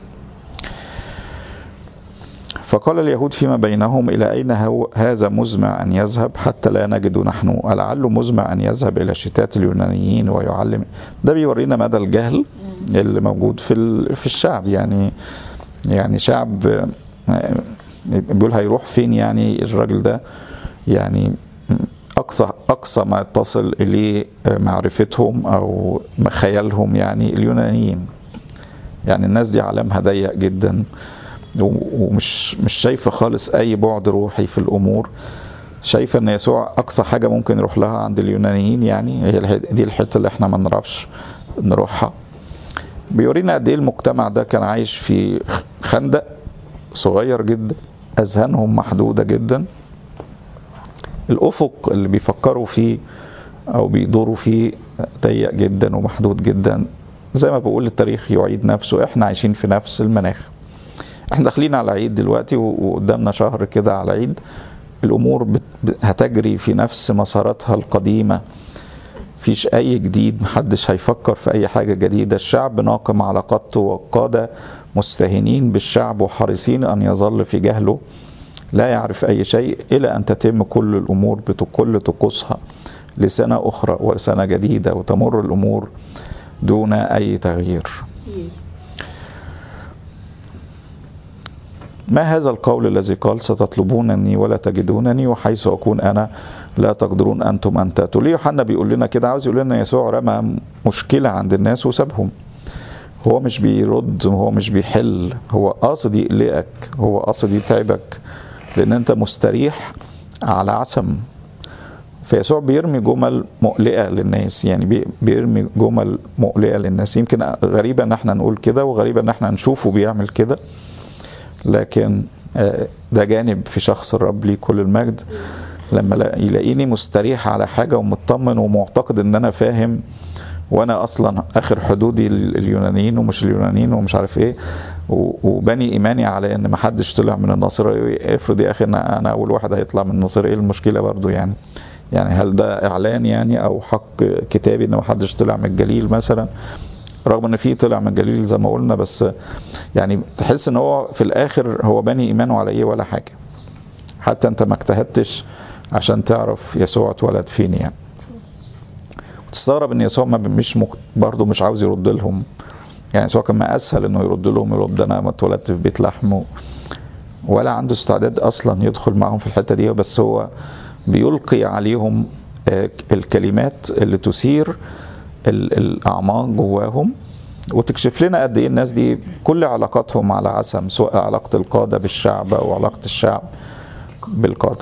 A: فقال اليهود فيما بينهم إلى أين هو هذا مزمع أن يذهب حتى لا نجد نحن ألعله مزمع أن يذهب إلى شتات اليونانيين ويعلم ده بيورينا مدى الجهل اللي موجود في في الشعب يعني يعني شعب بيقول هيروح فين يعني الراجل ده يعني أقصى أقصى ما تصل إليه معرفتهم أو خيالهم يعني اليونانيين يعني الناس دي عالمها ضيق جدا ومش مش شايفه خالص اي بعد روحي في الامور شايفه ان يسوع اقصى حاجه ممكن يروح لها عند اليونانيين يعني هي دي الحته اللي احنا ما نعرفش نروحها بيورينا قد ايه المجتمع ده كان عايش في خندق صغير جدا اذهانهم محدوده جدا الافق اللي بيفكروا فيه او بيدوروا فيه ضيق جدا ومحدود جدا زي ما بقول التاريخ يعيد نفسه احنا عايشين في نفس المناخ احنا داخلين على عيد دلوقتي وقدامنا شهر كده على عيد الامور هتجري في نفس مساراتها القديمه فيش اي جديد محدش هيفكر في اي حاجه جديده الشعب ناقم على قدته والقاده مستهينين بالشعب وحريصين ان يظل في جهله لا يعرف اي شيء الى ان تتم كل الامور بكل طقوسها لسنه اخرى وسنه جديده وتمر الامور دون اي تغيير ما هذا القول الذي قال ستطلبونني ولا تجدونني وحيث أكون أنا لا تقدرون أنتم أن تأتوا ليه يوحنا بيقول لنا كده عاوز يقول لنا يسوع رمى مشكلة عند الناس وسابهم هو مش بيرد هو مش بيحل هو قاصد يقلقك هو قاصد يتعبك لأن أنت مستريح على عسم فيسوع بيرمي جمل مقلقة للناس يعني بيرمي جمل مقلقة للناس يمكن غريبة ان احنا نقول كده وغريبة ان احنا نشوفه بيعمل كده لكن ده جانب في شخص الرب ليه كل المجد لما يلاقيني مستريح على حاجة ومطمن ومعتقد ان انا فاهم وانا اصلا اخر حدودي اليونانيين ومش اليونانيين ومش عارف ايه وبني ايماني على ان ما حدش طلع من الناصرة افرض يا اخي انا اول واحد هيطلع من الناصرة ايه المشكلة برضو يعني يعني هل ده اعلان يعني او حق كتابي ان ما حدش طلع من الجليل مثلا رغم ان في طلع من الجليل زي ما قلنا بس يعني تحس ان هو في الاخر هو بني ايمانه على ايه ولا حاجه حتى انت ما اجتهدتش عشان تعرف يسوع اتولد فين يعني وتستغرب ان يسوع ما مش مك... برضه مش عاوز يرد لهم يعني يسوع كان ما اسهل انه يرد لهم يرد انا ما اتولدت في بيت لحم ولا عنده استعداد اصلا يدخل معهم في الحته دي بس هو بيلقي عليهم الكلمات اللي تثير الاعماق جواهم وتكشف لنا قد ايه الناس دي كل علاقاتهم على عسم سواء علاقه القاده بالشعب او علاقه الشعب بالقاده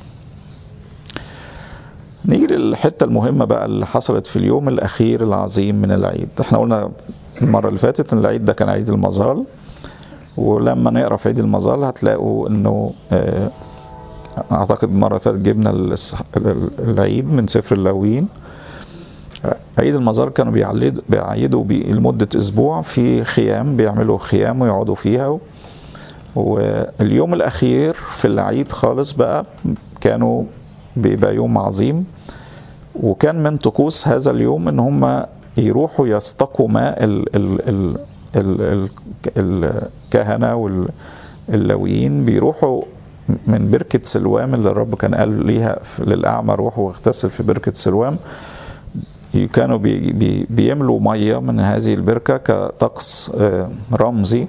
A: نيجي للحته المهمه بقى اللي حصلت في اليوم الاخير العظيم من العيد احنا قلنا المره اللي فاتت ان العيد ده كان عيد المظال ولما نقرا في عيد المظال هتلاقوا انه اعتقد المره اللي فاتت جبنا العيد من سفر اللاويين عيد المزار كانوا بيعيدوا بيعيدوا لمدة أسبوع في خيام بيعملوا خيام ويقعدوا فيها واليوم الأخير في العيد خالص بقى كانوا بيبقى يوم عظيم وكان من طقوس هذا اليوم ان هم يروحوا يستقوا ماء ال ال ال ال ال الكهنة واللويين بيروحوا من بركة سلوام اللي الرب كان قال ليها للأعمى روحوا واغتسل في بركة سلوام كانوا بي بي بيملوا ميه من هذه البركه كطقس رمزي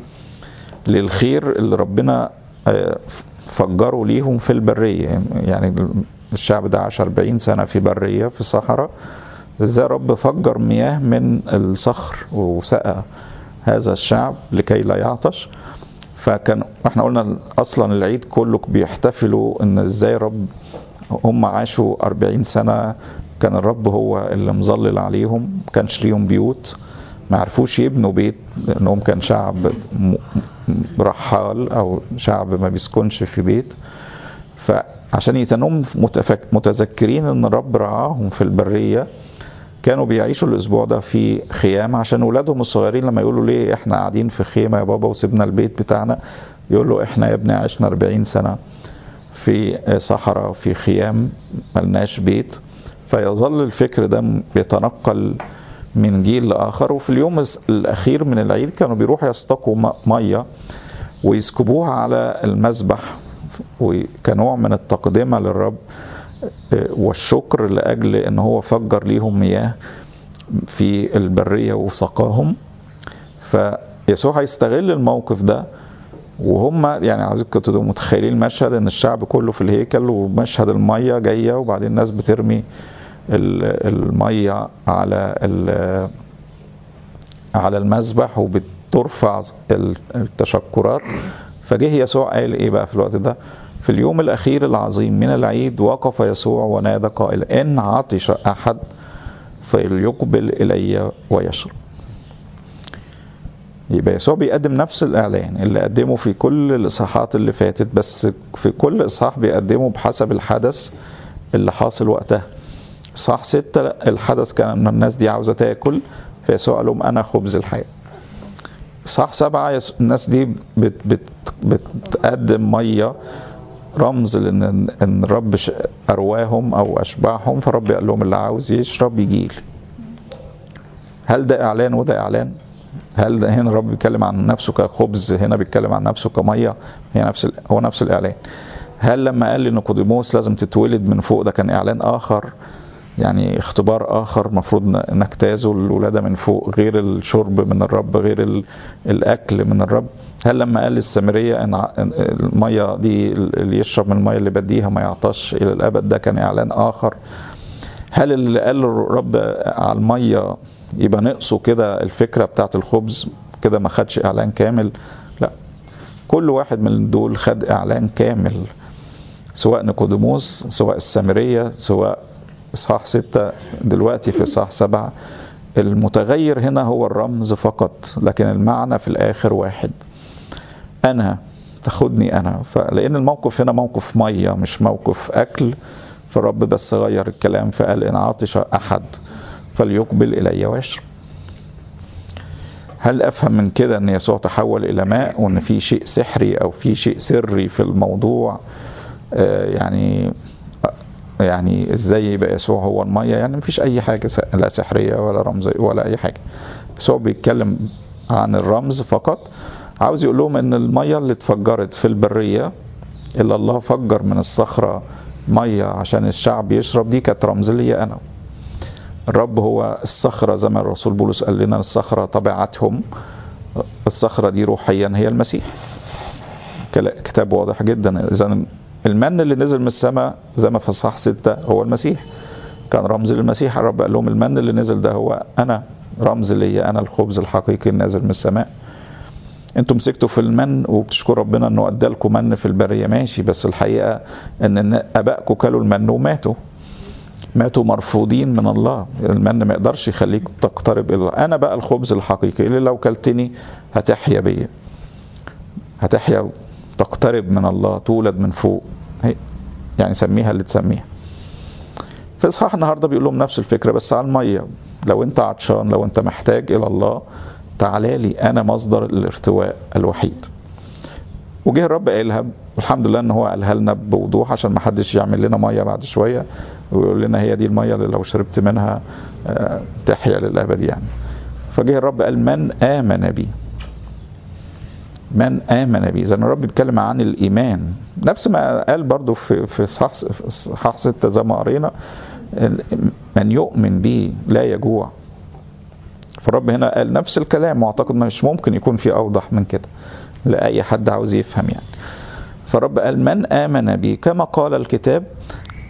A: للخير اللي ربنا فجروا ليهم في البريه يعني الشعب ده عاش 40 سنة في برية في صحراء ازاي رب فجر مياه من الصخر وسقى هذا الشعب لكي لا يعطش فكان احنا قلنا اصلا العيد كله بيحتفلوا ان ازاي رب هم عاشوا 40 سنة كان الرب هو اللي مظلل عليهم ما كانش ليهم بيوت ما عرفوش يبنوا بيت لانهم كان شعب رحال او شعب ما بيسكنش في بيت فعشان يتنهم متذكرين ان الرب رعاهم في البريه كانوا بيعيشوا الاسبوع ده في خيام عشان ولادهم الصغيرين لما يقولوا ليه احنا قاعدين في خيمه يا بابا وسيبنا البيت بتاعنا يقول له احنا يا ابني عشنا 40 سنه في صحراء في خيام ملناش بيت فيظل الفكر ده بيتنقل من جيل لاخر وفي اليوم الاخير من العيد كانوا بيروحوا يستقوا ميه ويسكبوها على المذبح وكنوع من التقدمه للرب والشكر لاجل ان هو فجر ليهم مياه في البريه وسقاهم فيسوع هيستغل الموقف ده وهم يعني عايزكم تبقوا متخيلين المشهد ان الشعب كله في الهيكل ومشهد الميه جايه وبعدين الناس بترمي الميه على على المذبح وبترفع التشكرات فجه يسوع قال ايه بقى في الوقت ده في اليوم الاخير العظيم من العيد وقف يسوع ونادى قائلا ان عطش احد فليقبل الي ويشرب يبقى يسوع بيقدم نفس الاعلان اللي قدمه في كل الاصحاحات اللي فاتت بس في كل اصحاح بيقدمه بحسب الحدث اللي حاصل وقتها صح ستة الحدث كان ان الناس دي عاوزة تاكل فيسوع قال لهم انا خبز الحياة صح سبعة الناس دي بت بت بتقدم مية رمز لان ان الرب ارواهم او اشبعهم فالرب قال لهم اللي عاوز يشرب يجيل هل ده اعلان وده اعلان هل ده هنا الرب بيتكلم عن نفسه كخبز هنا بيتكلم عن نفسه كميه هي نفس هو نفس الاعلان هل لما قال لنيقوديموس لازم تتولد من فوق ده كان اعلان اخر يعني اختبار اخر المفروض نجتازه الولاده من فوق غير الشرب من الرب غير الاكل من الرب هل لما قال للسامريه ان الميه دي اللي يشرب من الميه اللي بديها ما يعطش الى الابد ده كان اعلان اخر هل اللي قال الرب على الميه يبقى نقصه كده الفكره بتاعت الخبز كده ما خدش اعلان كامل لا كل واحد من دول خد اعلان كامل سواء نيقوديموس سواء السامريه سواء اصحاح ستة دلوقتي في اصحاح سبعة المتغير هنا هو الرمز فقط لكن المعنى في الاخر واحد انا تاخدني انا فلان الموقف هنا موقف ميه مش موقف اكل فالرب بس غير الكلام فقال ان عطش احد فليقبل الي ويشرب هل افهم من كده ان يسوع تحول الى ماء وان في شيء سحري او في شيء سري في الموضوع آه يعني يعني ازاي يبقى يسوع هو الميه يعني مفيش اي حاجه لا سحريه ولا رمزيه ولا اي حاجه بس هو بيتكلم عن الرمز فقط عاوز يقول لهم ان الميه اللي اتفجرت في البريه اللي الله فجر من الصخره ميه عشان الشعب يشرب دي كانت رمز لي انا الرب هو الصخرة زي ما الرسول بولس قال لنا الصخرة طبيعتهم الصخرة دي روحيا هي المسيح كتاب واضح جدا إذا المن اللي نزل من السماء زي ما في الصح ستة هو المسيح كان رمز للمسيح الرب قال لهم المن اللي نزل ده هو أنا رمز ليا أنا الخبز الحقيقي النازل من السماء انتم مسكتوا في المن وبتشكروا ربنا انه ادى لكم من في البريه ماشي بس الحقيقه ان ابائكم كلوا المن وماتوا ماتوا مرفوضين من الله المن ما يقدرش يخليك تقترب الى الله انا بقى الخبز الحقيقي اللي لو كلتني هتحيا بيا هتحيا تقترب من الله تولد من فوق يعني سميها اللي تسميها في اصحاح النهارده بيقول لهم نفس الفكره بس على الميه لو انت عطشان لو انت محتاج الى الله تعالى لي انا مصدر الارتواء الوحيد وجه الرب قالها والحمد لله ان هو قالها لنا بوضوح عشان ما حدش يعمل لنا ميه بعد شويه ويقول لنا هي دي الميه اللي لو شربت منها تحيا للابد يعني فجه الرب قال من امن بي من امن بي اذا الرب بيتكلم عن الايمان نفس ما قال برضو في في صحاح ستة زي ما قرينا من يؤمن بي لا يجوع فالرب هنا قال نفس الكلام واعتقد مش ممكن يكون في اوضح من كده لاي حد عاوز يفهم يعني فالرب قال من امن بي كما قال الكتاب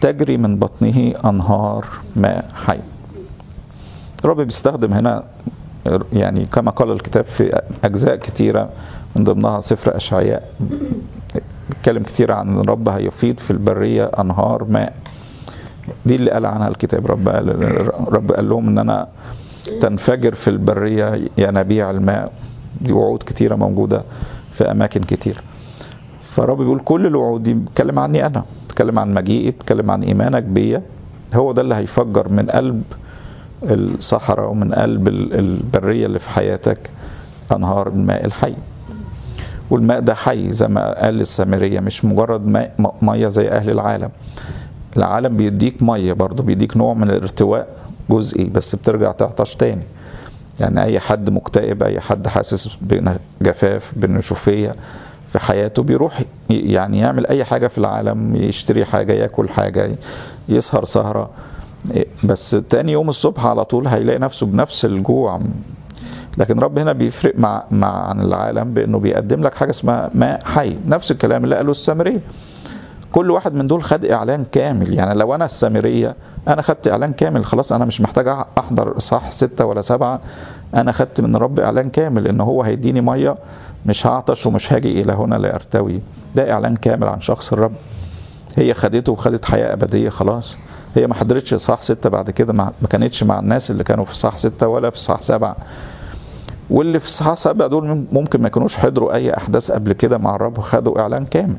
A: تجري من بطنه أنهار ماء حي الرب بيستخدم هنا يعني كما قال الكتاب في أجزاء كتيرة من ضمنها سفر أشعياء بيتكلم كتير عن الرب هيفيض في البرية أنهار ماء دي اللي قال عنها الكتاب رب قال رب قال لهم ان انا تنفجر في البريه ينابيع الماء دي وعود كتيره موجوده في اماكن كتير فرب بيقول كل الوعود دي بتكلم عني انا بتكلم عن مجيئي بتكلم عن ايمانك بيا هو ده اللي هيفجر من قلب الصحراء ومن قلب البريه اللي في حياتك انهار الماء الحي والماء ده حي زي ما قال السامريه مش مجرد ماء ميه زي اهل العالم العالم بيديك ميه برضه بيديك نوع من الارتواء جزئي بس بترجع تعطش تاني يعني اي حد مكتئب اي حد حاسس بجفاف بالنشوفيه في حياته بيروح يعني يعمل اي حاجه في العالم يشتري حاجه ياكل حاجه يسهر سهره بس تاني يوم الصبح على طول هيلاقي نفسه بنفس الجوع لكن رب هنا بيفرق مع مع عن العالم بانه بيقدم لك حاجه اسمها ماء حي نفس الكلام اللي قاله السامريه كل واحد من دول خد اعلان كامل يعني لو انا السامريه انا خدت اعلان كامل خلاص انا مش محتاج احضر صح ستة ولا سبعة انا خدت من الرب اعلان كامل ان هو هيديني ميه مش هعطش ومش هاجي الى هنا لارتوي ده اعلان كامل عن شخص الرب هي خدته وخدت حياه ابديه خلاص هي ما حضرتش صح ستة بعد كده ما كانتش مع الناس اللي كانوا في صح ستة ولا في صح سبعة واللي في صح سبعة دول ممكن ما يكونوش حضروا اي احداث قبل كده مع الرب وخدوا اعلان كامل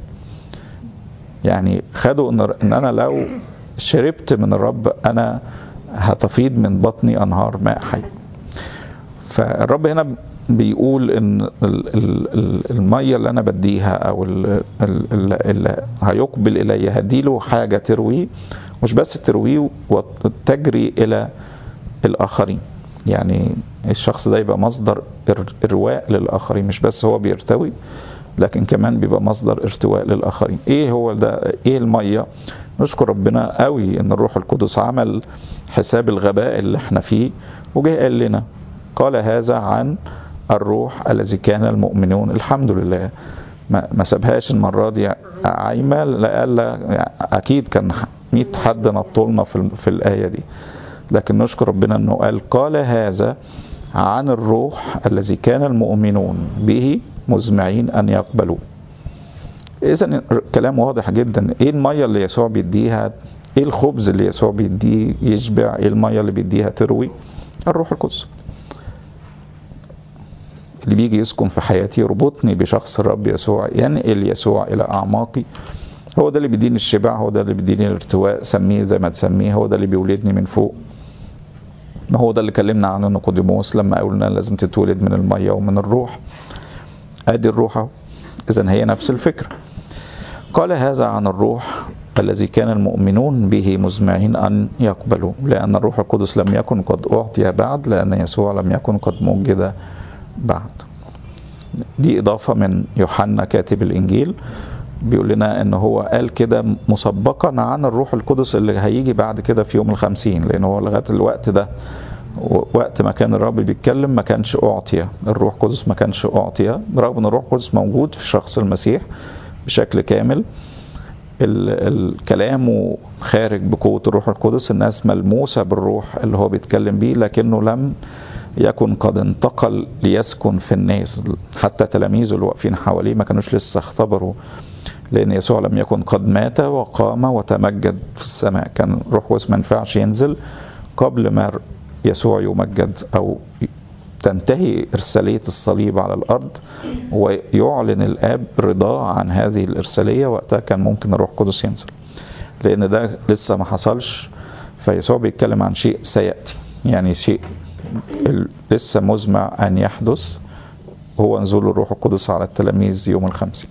A: يعني خدوا ان ان انا لو شربت من الرب انا هتفيض من بطني انهار ماء حي فالرب هنا بيقول ان الميه اللي انا بديها او اللي هيقبل الي هديله حاجه ترويه مش بس ترويه وتجري الى الاخرين يعني الشخص ده يبقى مصدر ارواء للاخرين مش بس هو بيرتوي لكن كمان بيبقى مصدر ارتواء للاخرين ايه هو ده ايه الميه نشكر ربنا قوي ان الروح القدس عمل حساب الغباء اللي احنا فيه وجه قال لنا قال هذا عن الروح الذي كان المؤمنون الحمد لله ما, ما سابهاش المره دي عايمه لألا يعني اكيد كان 100 حد نطولنا في, في الايه دي لكن نشكر ربنا انه قال قال هذا عن الروح الذي كان المؤمنون به مزمعين ان يقبلوا اذا كلام واضح جدا ايه الميه اللي يسوع بيديها ايه الخبز اللي يسوع بيديه يشبع ايه الميه اللي بيديها تروي الروح القدس اللي بيجي يسكن في حياتي يربطني بشخص الرب يسوع ينقل يسوع الى اعماقي هو ده اللي بيديني الشبع هو ده اللي بيديني الارتواء سميه زي ما تسميه هو ده اللي بيولدني من فوق ما هو ده اللي كلمنا عنه نيقوديموس لما قلنا لازم تتولد من الميه ومن الروح ادي الروح اهو اذا هي نفس الفكره قال هذا عن الروح الذي كان المؤمنون به مزمعين ان يقبلوا لان الروح القدس لم يكن قد اعطي بعد لان يسوع لم يكن قد موجد بعد دي اضافه من يوحنا كاتب الانجيل بيقول لنا ان هو قال كده مسبقا عن الروح القدس اللي هيجي بعد كده في يوم الخمسين لان هو لغايه الوقت ده وقت ما كان الرب بيتكلم ما كانش اعطي الروح القدس ما كانش اعطي رغم ان الروح القدس موجود في شخص المسيح بشكل كامل الكلام خارج بقوه الروح القدس الناس ملموسه بالروح اللي هو بيتكلم بيه لكنه لم يكن قد انتقل ليسكن في الناس حتى تلاميذه اللي واقفين حواليه ما كانوش لسه اختبروا لان يسوع لم يكن قد مات وقام وتمجد في السماء كان روح قدس ما ينفعش ينزل قبل ما يسوع يمجد او تنتهي إرسالية الصليب على الأرض ويعلن الآب رضاه عن هذه الإرسالية وقتها كان ممكن الروح القدس ينزل لأن ده لسه ما حصلش فيسوع بيتكلم عن شيء سيأتي يعني شيء لسه مزمع أن يحدث هو نزول الروح القدس على التلاميذ يوم الخمسين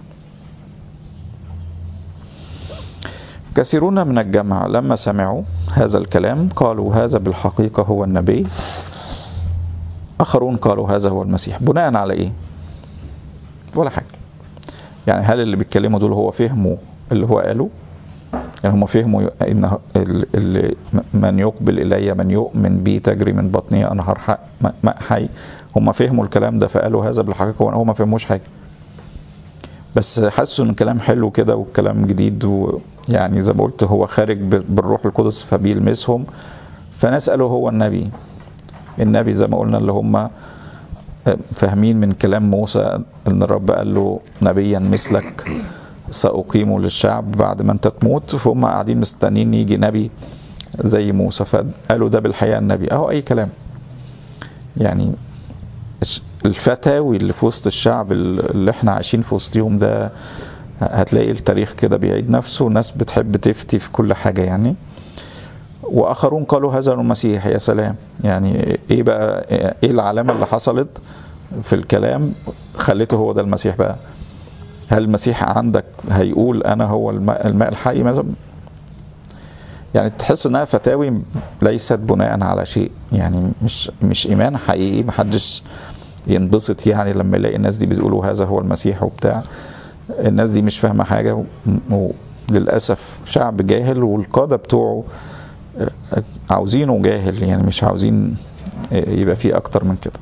A: كثيرون من الجمع لما سمعوا هذا الكلام قالوا هذا بالحقيقة هو النبي آخرون قالوا هذا هو المسيح بناء على إيه؟ ولا حاجة يعني هل اللي بيتكلموا دول هو فهموا اللي هو قاله؟ يعني هم فهموا ان اللي من يقبل الي من يؤمن بي تجري من بطني انهار ماء حي هم فهموا الكلام ده فقالوا هذا بالحقيقه وهو ما فهموش حاجه بس حسوا ان الكلام حلو كده والكلام جديد ويعني زي ما قلت هو خارج بالروح القدس فبيلمسهم فناس قالوا هو النبي النبي زي ما قلنا اللي هم فاهمين من كلام موسى ان الرب قال له نبيا مثلك سأقيمه للشعب بعد ما انت تموت فهم قاعدين مستنيين يجي نبي زي موسى فقالوا ده بالحقيقة النبي اهو اي كلام يعني الفتاوي اللي في وسط الشعب اللي احنا عايشين في وسطهم ده هتلاقي التاريخ كده بيعيد نفسه وناس بتحب تفتي في كل حاجة يعني واخرون قالوا هذا المسيح يا سلام يعني ايه بقى ايه العلامة اللي حصلت في الكلام خليته هو ده المسيح بقى هل المسيح عندك هيقول انا هو الماء, الماء الحي مثلا يعني تحس انها فتاوي ليست بناء على شيء يعني مش مش ايمان حقيقي محدش ينبسط يعني لما يلاقي الناس دي بتقولوا هذا هو المسيح وبتاع الناس دي مش فاهمه حاجه وللاسف شعب جاهل والقاده بتوعه عاوزينه جاهل يعني مش عاوزين يبقى فيه اكتر من كده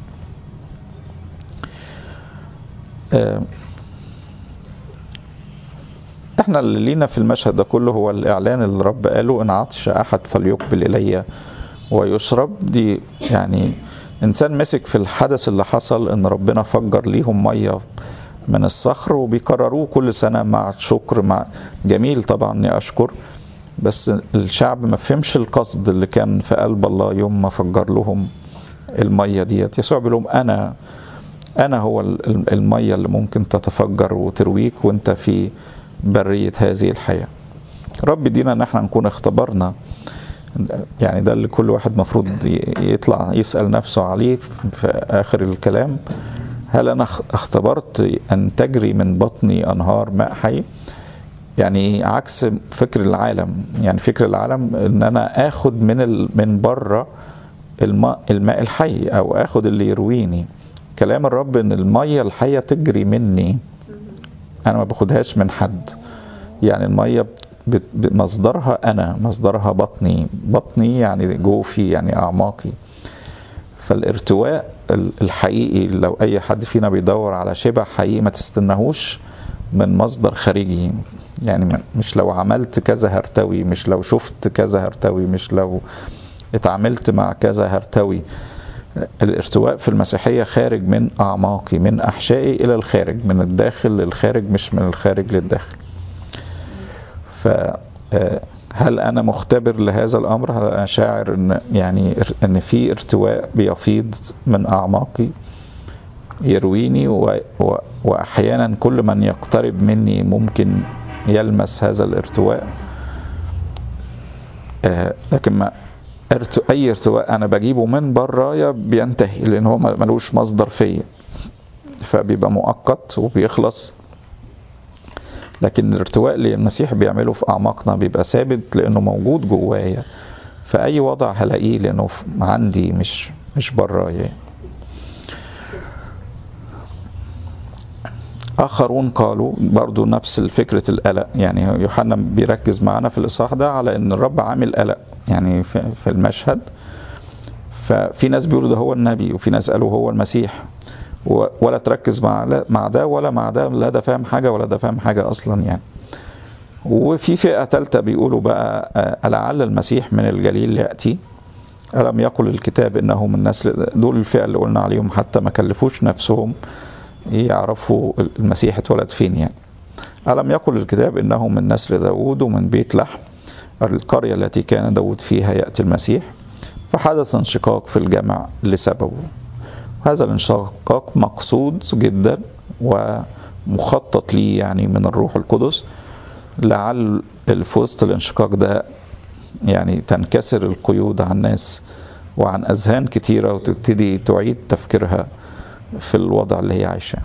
A: احنا اللي لينا في المشهد ده كله هو الاعلان اللي الرب قاله ان عطش احد فليقبل الي ويشرب دي يعني انسان مسك في الحدث اللي حصل ان ربنا فجر ليهم ميه من الصخر وبيكرروه كل سنه مع شكر مع جميل طبعا اني اشكر بس الشعب ما فهمش القصد اللي كان في قلب الله يوم ما فجر لهم الميه ديت يسوع بيقول لهم انا انا هو الميه اللي ممكن تتفجر وترويك وانت في بريه هذه الحياه رب يدينا ان احنا نكون اختبرنا يعني ده اللي كل واحد مفروض يطلع يسال نفسه عليه في اخر الكلام هل انا اختبرت ان تجري من بطني انهار ماء حي يعني عكس فكر العالم يعني فكر العالم ان انا اخد من من بره الماء الماء الحي او اخد اللي يرويني كلام الرب ان الميه الحيه تجري مني انا ما باخدهاش من حد يعني الميه مصدرها انا مصدرها بطني بطني يعني جوفي يعني اعماقي فالارتواء الحقيقي لو اي حد فينا بيدور على شبع حقيقي ما تستناهوش من مصدر خارجي يعني مش لو عملت كذا هرتوي مش لو شفت كذا هرتوي مش لو اتعاملت مع كذا هرتوي الارتواء في المسيحية خارج من أعماقي من أحشائي إلى الخارج من الداخل للخارج مش من الخارج للداخل فهل أنا مختبر لهذا الأمر هل أنا شاعر أن يعني أن في ارتواء بيفيض من أعماقي يرويني و... و... وأحيانا كل من يقترب مني ممكن يلمس هذا الارتواء لكن ما اي ارتواء انا بجيبه من برايا بينتهي لان هو ملوش مصدر فيا فبيبقى مؤقت وبيخلص لكن الارتواء اللي المسيح بيعمله في اعماقنا بيبقى ثابت لانه موجود جوايا في اي وضع هلاقيه لانه عندي مش مش برايا آخرون قالوا برضو نفس فكرة القلق يعني يوحنا بيركز معنا في الإصحاح ده على إن الرب عامل قلق يعني في المشهد ففي ناس بيقولوا ده هو النبي وفي ناس قالوا هو المسيح ولا تركز مع مع ده ولا مع ده لا ده فاهم حاجة ولا ده فاهم حاجة أصلا يعني وفي فئة ثالثة بيقولوا بقى لعل المسيح من الجليل يأتي ألم يقل الكتاب إنه من نسل دول الفئة اللي قلنا عليهم حتى ما كلفوش نفسهم يعرفوا المسيح اتولد فين يعني ألم يقل الكتاب إنه من نسل داود ومن بيت لحم القرية التي كان داود فيها يأتي المسيح فحدث انشقاق في الجمع لسببه هذا الانشقاق مقصود جدا ومخطط ليه يعني من الروح القدس لعل في وسط الانشقاق ده يعني تنكسر القيود عن الناس وعن أذهان كتيرة وتبتدي تعيد تفكيرها في الوضع اللي هي عايشاه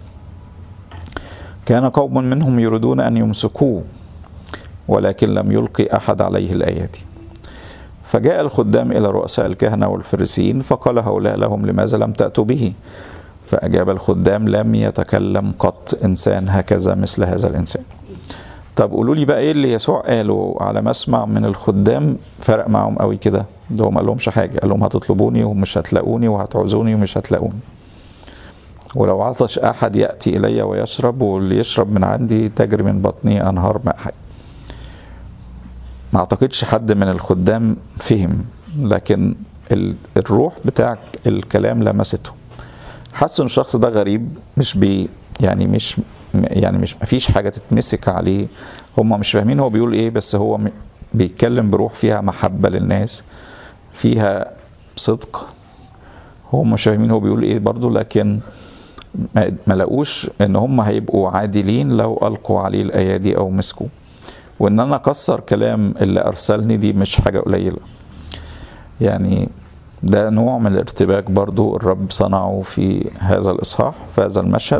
A: كان قوم منهم يريدون أن يمسكوه ولكن لم يلقي أحد عليه الآيات فجاء الخدام إلى رؤساء الكهنة والفريسيين فقال هؤلاء لهم لماذا لم تأتوا به فأجاب الخدام لم يتكلم قط إنسان هكذا مثل هذا الإنسان طب قولوا لي بقى ايه اللي يسوع قاله على مسمع من الخدام فرق معهم قوي كده ده هو ما قال لهمش حاجه قال لهم هتطلبوني ومش هتلاقوني وهتعوزوني ومش هتلاقوني ولو عطش أحد يأتي إلي ويشرب واللي يشرب من عندي تجري من بطني أنهار ماء حي ما أعتقدش حد من الخدام فهم لكن الروح بتاع الكلام لمسته حسوا ان الشخص ده غريب مش بي يعني مش يعني مش مفيش حاجه تتمسك عليه هم مش فاهمين هو بيقول ايه بس هو بيتكلم بروح فيها محبه للناس فيها صدق هم مش فاهمين هو بيقول ايه برضه لكن ما لقوش ان هم هيبقوا عادلين لو القوا عليه الايادي او مسكوا وان انا اكسر كلام اللي ارسلني دي مش حاجه قليله يعني ده نوع من الارتباك برضو الرب صنعه في هذا الإصحاح في هذا المشهد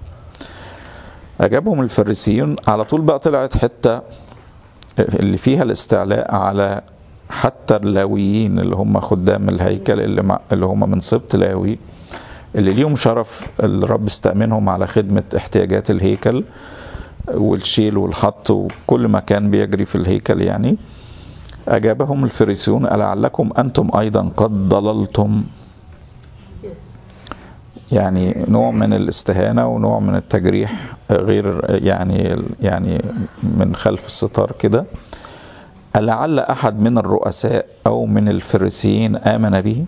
A: أجابهم الفريسيون على طول بقى طلعت حتة اللي فيها الاستعلاء على حتى اللاويين اللي هم خدام الهيكل اللي, مع اللي هم من سبط لاوي اللي ليهم شرف الرب استأمنهم على خدمة احتياجات الهيكل والشيل والحط وكل ما كان بيجري في الهيكل يعني أجابهم الفريسيون ألعلكم أنتم أيضا قد ضللتم يعني نوع من الاستهانة ونوع من التجريح غير يعني يعني من خلف الستار كده ألعل أحد من الرؤساء أو من الفريسيين آمن به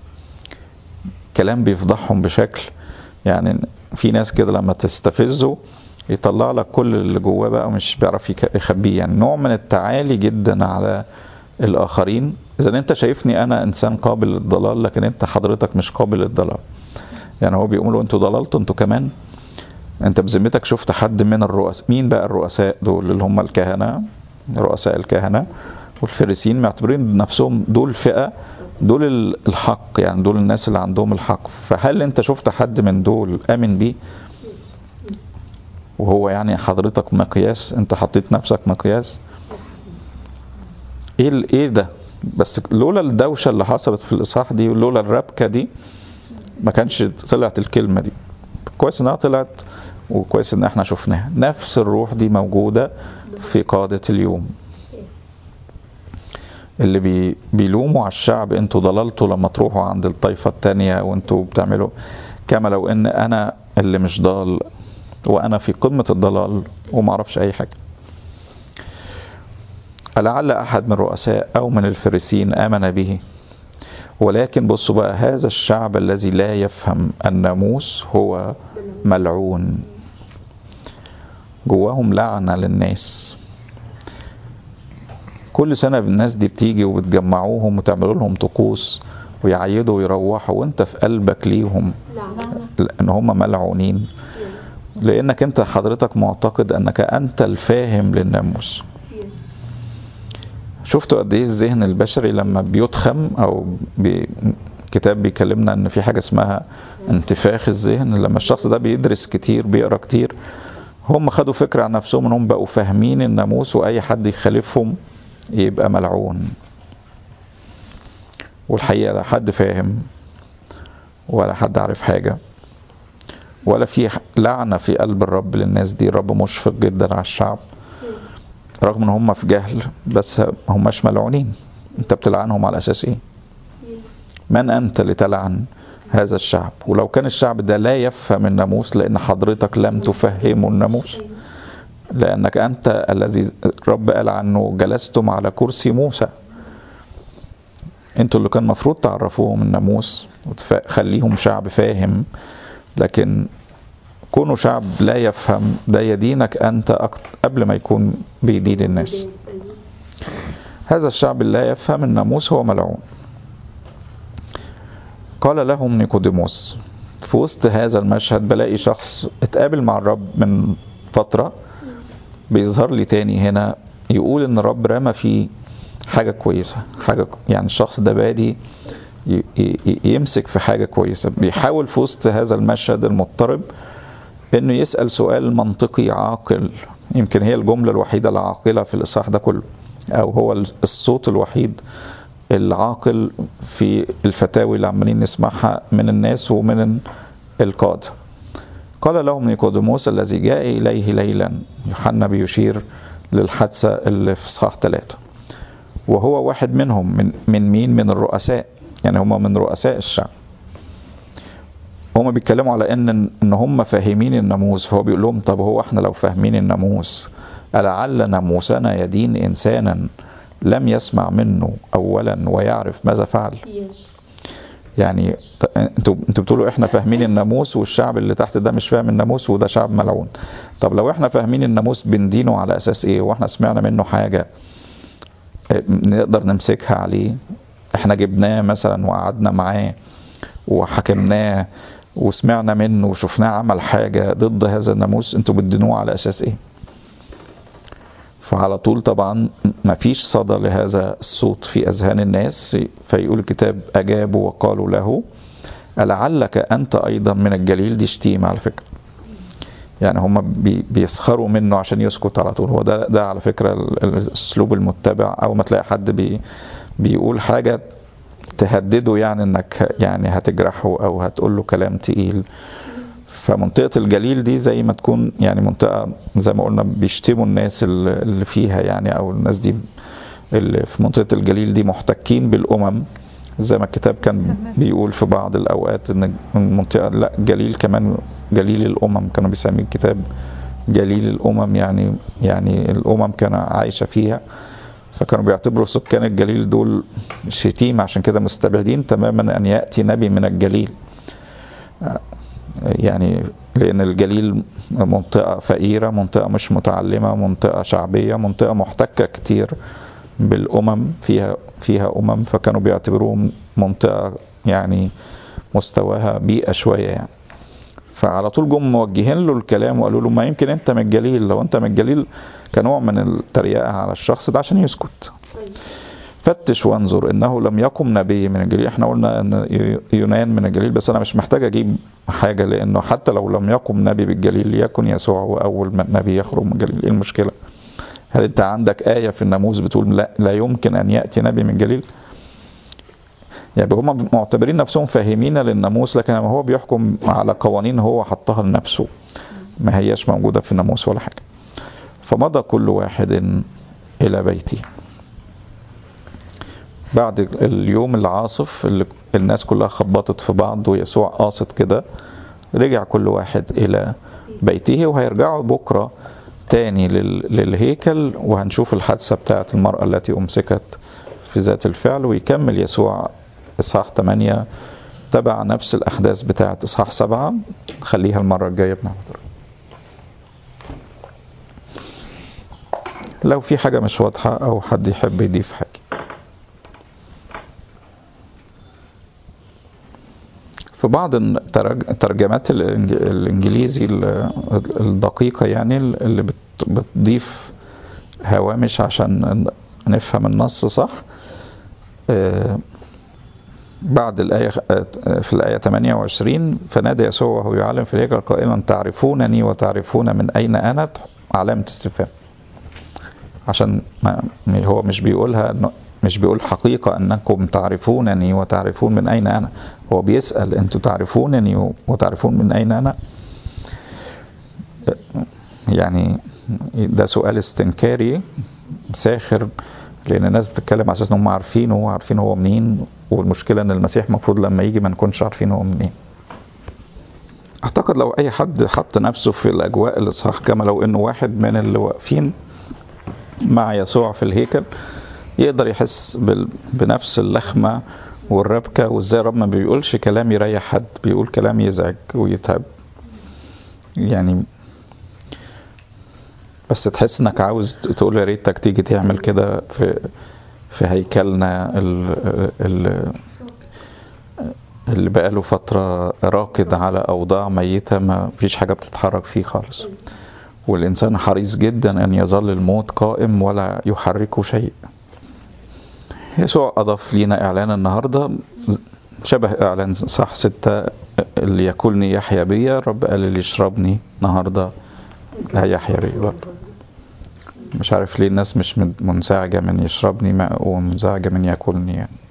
A: كلام بيفضحهم بشكل يعني في ناس كده لما تستفزه يطلع لك كل اللي جواه بقى مش بيعرف يخبيه يعني نوع من التعالي جدا على الاخرين اذا انت شايفني انا انسان قابل للضلال لكن انت حضرتك مش قابل للضلال يعني هو بيقولوا انتوا ضللتوا انتوا كمان انت بذمتك شفت حد من الرؤساء مين بقى الرؤساء دول اللي هم الكهنه رؤساء الكهنه والفريسيين معتبرين نفسهم دول فئه دول الحق يعني دول الناس اللي عندهم الحق فهل انت شفت حد من دول امن بيه وهو يعني حضرتك مقياس انت حطيت نفسك مقياس ايه ايه ده بس لولا الدوشه اللي حصلت في الاصحاح دي ولولا الربكه دي ما كانش طلعت الكلمه دي كويس انها طلعت وكويس ان احنا شفناها نفس الروح دي موجوده في قاده اليوم اللي بي بيلوموا على الشعب انتوا ضللتوا لما تروحوا عند الطائفه الثانيه وانتوا بتعملوا كما لو ان انا اللي مش ضال وانا في قمه الضلال وما اعرفش اي حاجه فلعل احد من الرؤساء او من الفريسين امن به ولكن بصوا بقى هذا الشعب الذي لا يفهم الناموس هو ملعون جواهم لعنه للناس كل سنه الناس دي بتيجي وبتجمعوهم وتعملوا لهم طقوس ويعيدوا ويروحوا وانت في قلبك ليهم ان هم ملعونين لانك انت حضرتك معتقد انك انت الفاهم للناموس شفتوا قد ايه الذهن البشري لما بيتخم او بي كتاب بيكلمنا ان في حاجه اسمها انتفاخ الذهن لما الشخص ده بيدرس كتير بيقرا كتير هم خدوا فكره عن نفسهم انهم بقوا فاهمين الناموس واي حد يخالفهم يبقى ملعون والحقيقه لا حد فاهم ولا حد عارف حاجه ولا في لعنه في قلب الرب للناس دي الرب مشفق جدا على الشعب رغم ان هم في جهل بس هماش ملعونين انت بتلعنهم على اساس ايه من انت لتلعن هذا الشعب ولو كان الشعب ده لا يفهم الناموس لان حضرتك لم تفهمه الناموس لانك انت الذي رب قال عنه جلستم على كرسي موسى انتوا اللي كان المفروض تعرفوهم الناموس وتخليهم شعب فاهم لكن كونوا شعب لا يفهم ده يدينك انت قبل ما يكون بيدين الناس هذا الشعب لا يفهم الناموس هو ملعون قال لهم نيقوديموس في وسط هذا المشهد بلاقي شخص اتقابل مع الرب من فترة بيظهر لي تاني هنا يقول ان الرب رمى فيه حاجة كويسة حاجة يعني الشخص ده بادي يمسك في حاجة كويسة بيحاول في وسط هذا المشهد المضطرب انه يسأل سؤال منطقي عاقل يمكن هي الجملة الوحيدة العاقلة في الإصحاح ده كله أو هو الصوت الوحيد العاقل في الفتاوي اللي عمالين نسمعها من الناس ومن القادة قال لهم نيقوديموس الذي جاء إليه ليلا يوحنا بيشير للحادثة اللي في إصحاح ثلاثة وهو واحد منهم من, من مين من الرؤساء يعني هم من رؤساء الشعب هما بيتكلموا على ان ان هم فاهمين الناموس فهو بيقول لهم طب هو احنا لو فاهمين الناموس ألعل ناموسنا يدين انسانا لم يسمع منه اولا ويعرف ماذا فعل يعني انتوا انتوا بتقولوا احنا فاهمين الناموس والشعب اللي تحت ده مش فاهم الناموس وده شعب ملعون طب لو احنا فاهمين الناموس بندينه على اساس ايه واحنا سمعنا منه حاجه نقدر نمسكها عليه احنا جبناه مثلا وقعدنا معاه وحكمناه وسمعنا منه وشفناه عمل حاجة ضد هذا الناموس انتوا بتدينوه على اساس ايه فعلى طول طبعا ما فيش صدى لهذا الصوت في اذهان الناس فيقول الكتاب اجابوا وقالوا له ألعلك انت ايضا من الجليل دي شتيمة على فكرة يعني هم بي بيسخروا منه عشان يسكت على طول هو ده ده على فكرة الاسلوب المتبع او ما تلاقي حد بي بيقول حاجة تهدده يعني انك يعني هتجرحه او هتقول له كلام تقيل فمنطقة الجليل دي زي ما تكون يعني منطقة زي ما قلنا بيشتموا الناس اللي فيها يعني او الناس دي اللي في منطقة الجليل دي محتكين بالأمم زي ما الكتاب كان بيقول في بعض الأوقات إن المنطقة لا جليل كمان جليل الأمم كانوا بيسميه الكتاب جليل الأمم يعني يعني الأمم كان عايشة فيها فكانوا بيعتبروا سكان الجليل دول شتيمة عشان كده مستبعدين تماما أن يأتي نبي من الجليل يعني لأن الجليل منطقة فقيرة منطقة مش متعلمة منطقة شعبية منطقة محتكة كتير بالأمم فيها فيها أمم فكانوا بيعتبروهم منطقة يعني مستواها بيئة شوية يعني فعلى طول جم موجهين له الكلام وقالوا له ما يمكن انت من الجليل لو انت من الجليل كنوع من التريقة على الشخص ده عشان يسكت فتش وانظر انه لم يقم نبي من الجليل احنا قلنا ان يونان من الجليل بس انا مش محتاج اجيب حاجه لانه حتى لو لم يقم نبي بالجليل ليكن يسوع هو اول من نبي يخرج من الجليل ايه المشكله هل انت عندك ايه في الناموس بتقول لا, لا يمكن ان ياتي نبي من الجليل يعني هم معتبرين نفسهم فاهمين للناموس لكن هو بيحكم على قوانين هو حطها لنفسه ما هياش موجوده في الناموس ولا حاجه فمضى كل واحد الى بيته بعد اليوم العاصف اللي الناس كلها خبطت في بعض ويسوع قاصد كده رجع كل واحد الى بيته وهيرجعوا بكره تاني للهيكل وهنشوف الحادثه بتاعت المراه التي امسكت في ذات الفعل ويكمل يسوع اصحاح 8 تبع نفس الاحداث بتاعت اصحاح 7 خليها المره الجايه بنحضر لو في حاجه مش واضحه او حد يحب يضيف حاجه في بعض الترجمات الانجليزي الدقيقه يعني اللي بتضيف هوامش عشان نفهم النص صح بعد الآية في الآية 28 فنادى يسوع وهو يعلم في الهيكل قائلا تعرفونني وتعرفون من أين أنا علامة استفهام عشان ما هو مش بيقولها مش بيقول حقيقة أنكم تعرفونني وتعرفون من أين أنا هو بيسأل أنتوا تعرفونني وتعرفون من أين أنا يعني ده سؤال استنكاري ساخر لأن الناس بتتكلم على أساس إنهم عارفينه وعارفين هو منين والمشكلة إن المسيح المفروض لما يجي ما نكونش عارفين هو منين أعتقد لو أي حد حط نفسه في الأجواء الإصحاح كما لو إنه واحد من اللي واقفين مع يسوع في الهيكل يقدر يحس بنفس اللخمة والربكة وازاي رب ما بيقولش كلام يريح حد بيقول كلام يزعج ويتعب يعني بس تحس انك عاوز تقول يا ريتك تيجي تعمل كده في في هيكلنا اللي, اللي بقاله فترة راكد على أوضاع ميتة ما فيش حاجة بتتحرك فيه خالص والإنسان حريص جدا أن يظل الموت قائم ولا يحركه شيء يسوع أضاف لنا إعلان النهاردة شبه إعلان صح ستة اللي ياكلني يحيى بيا الرب قال اللي يشربني النهاردة هيحيى بيا برضه مش عارف ليه الناس مش منزعجة من يشربني ومنزعجة من ياكلني يعني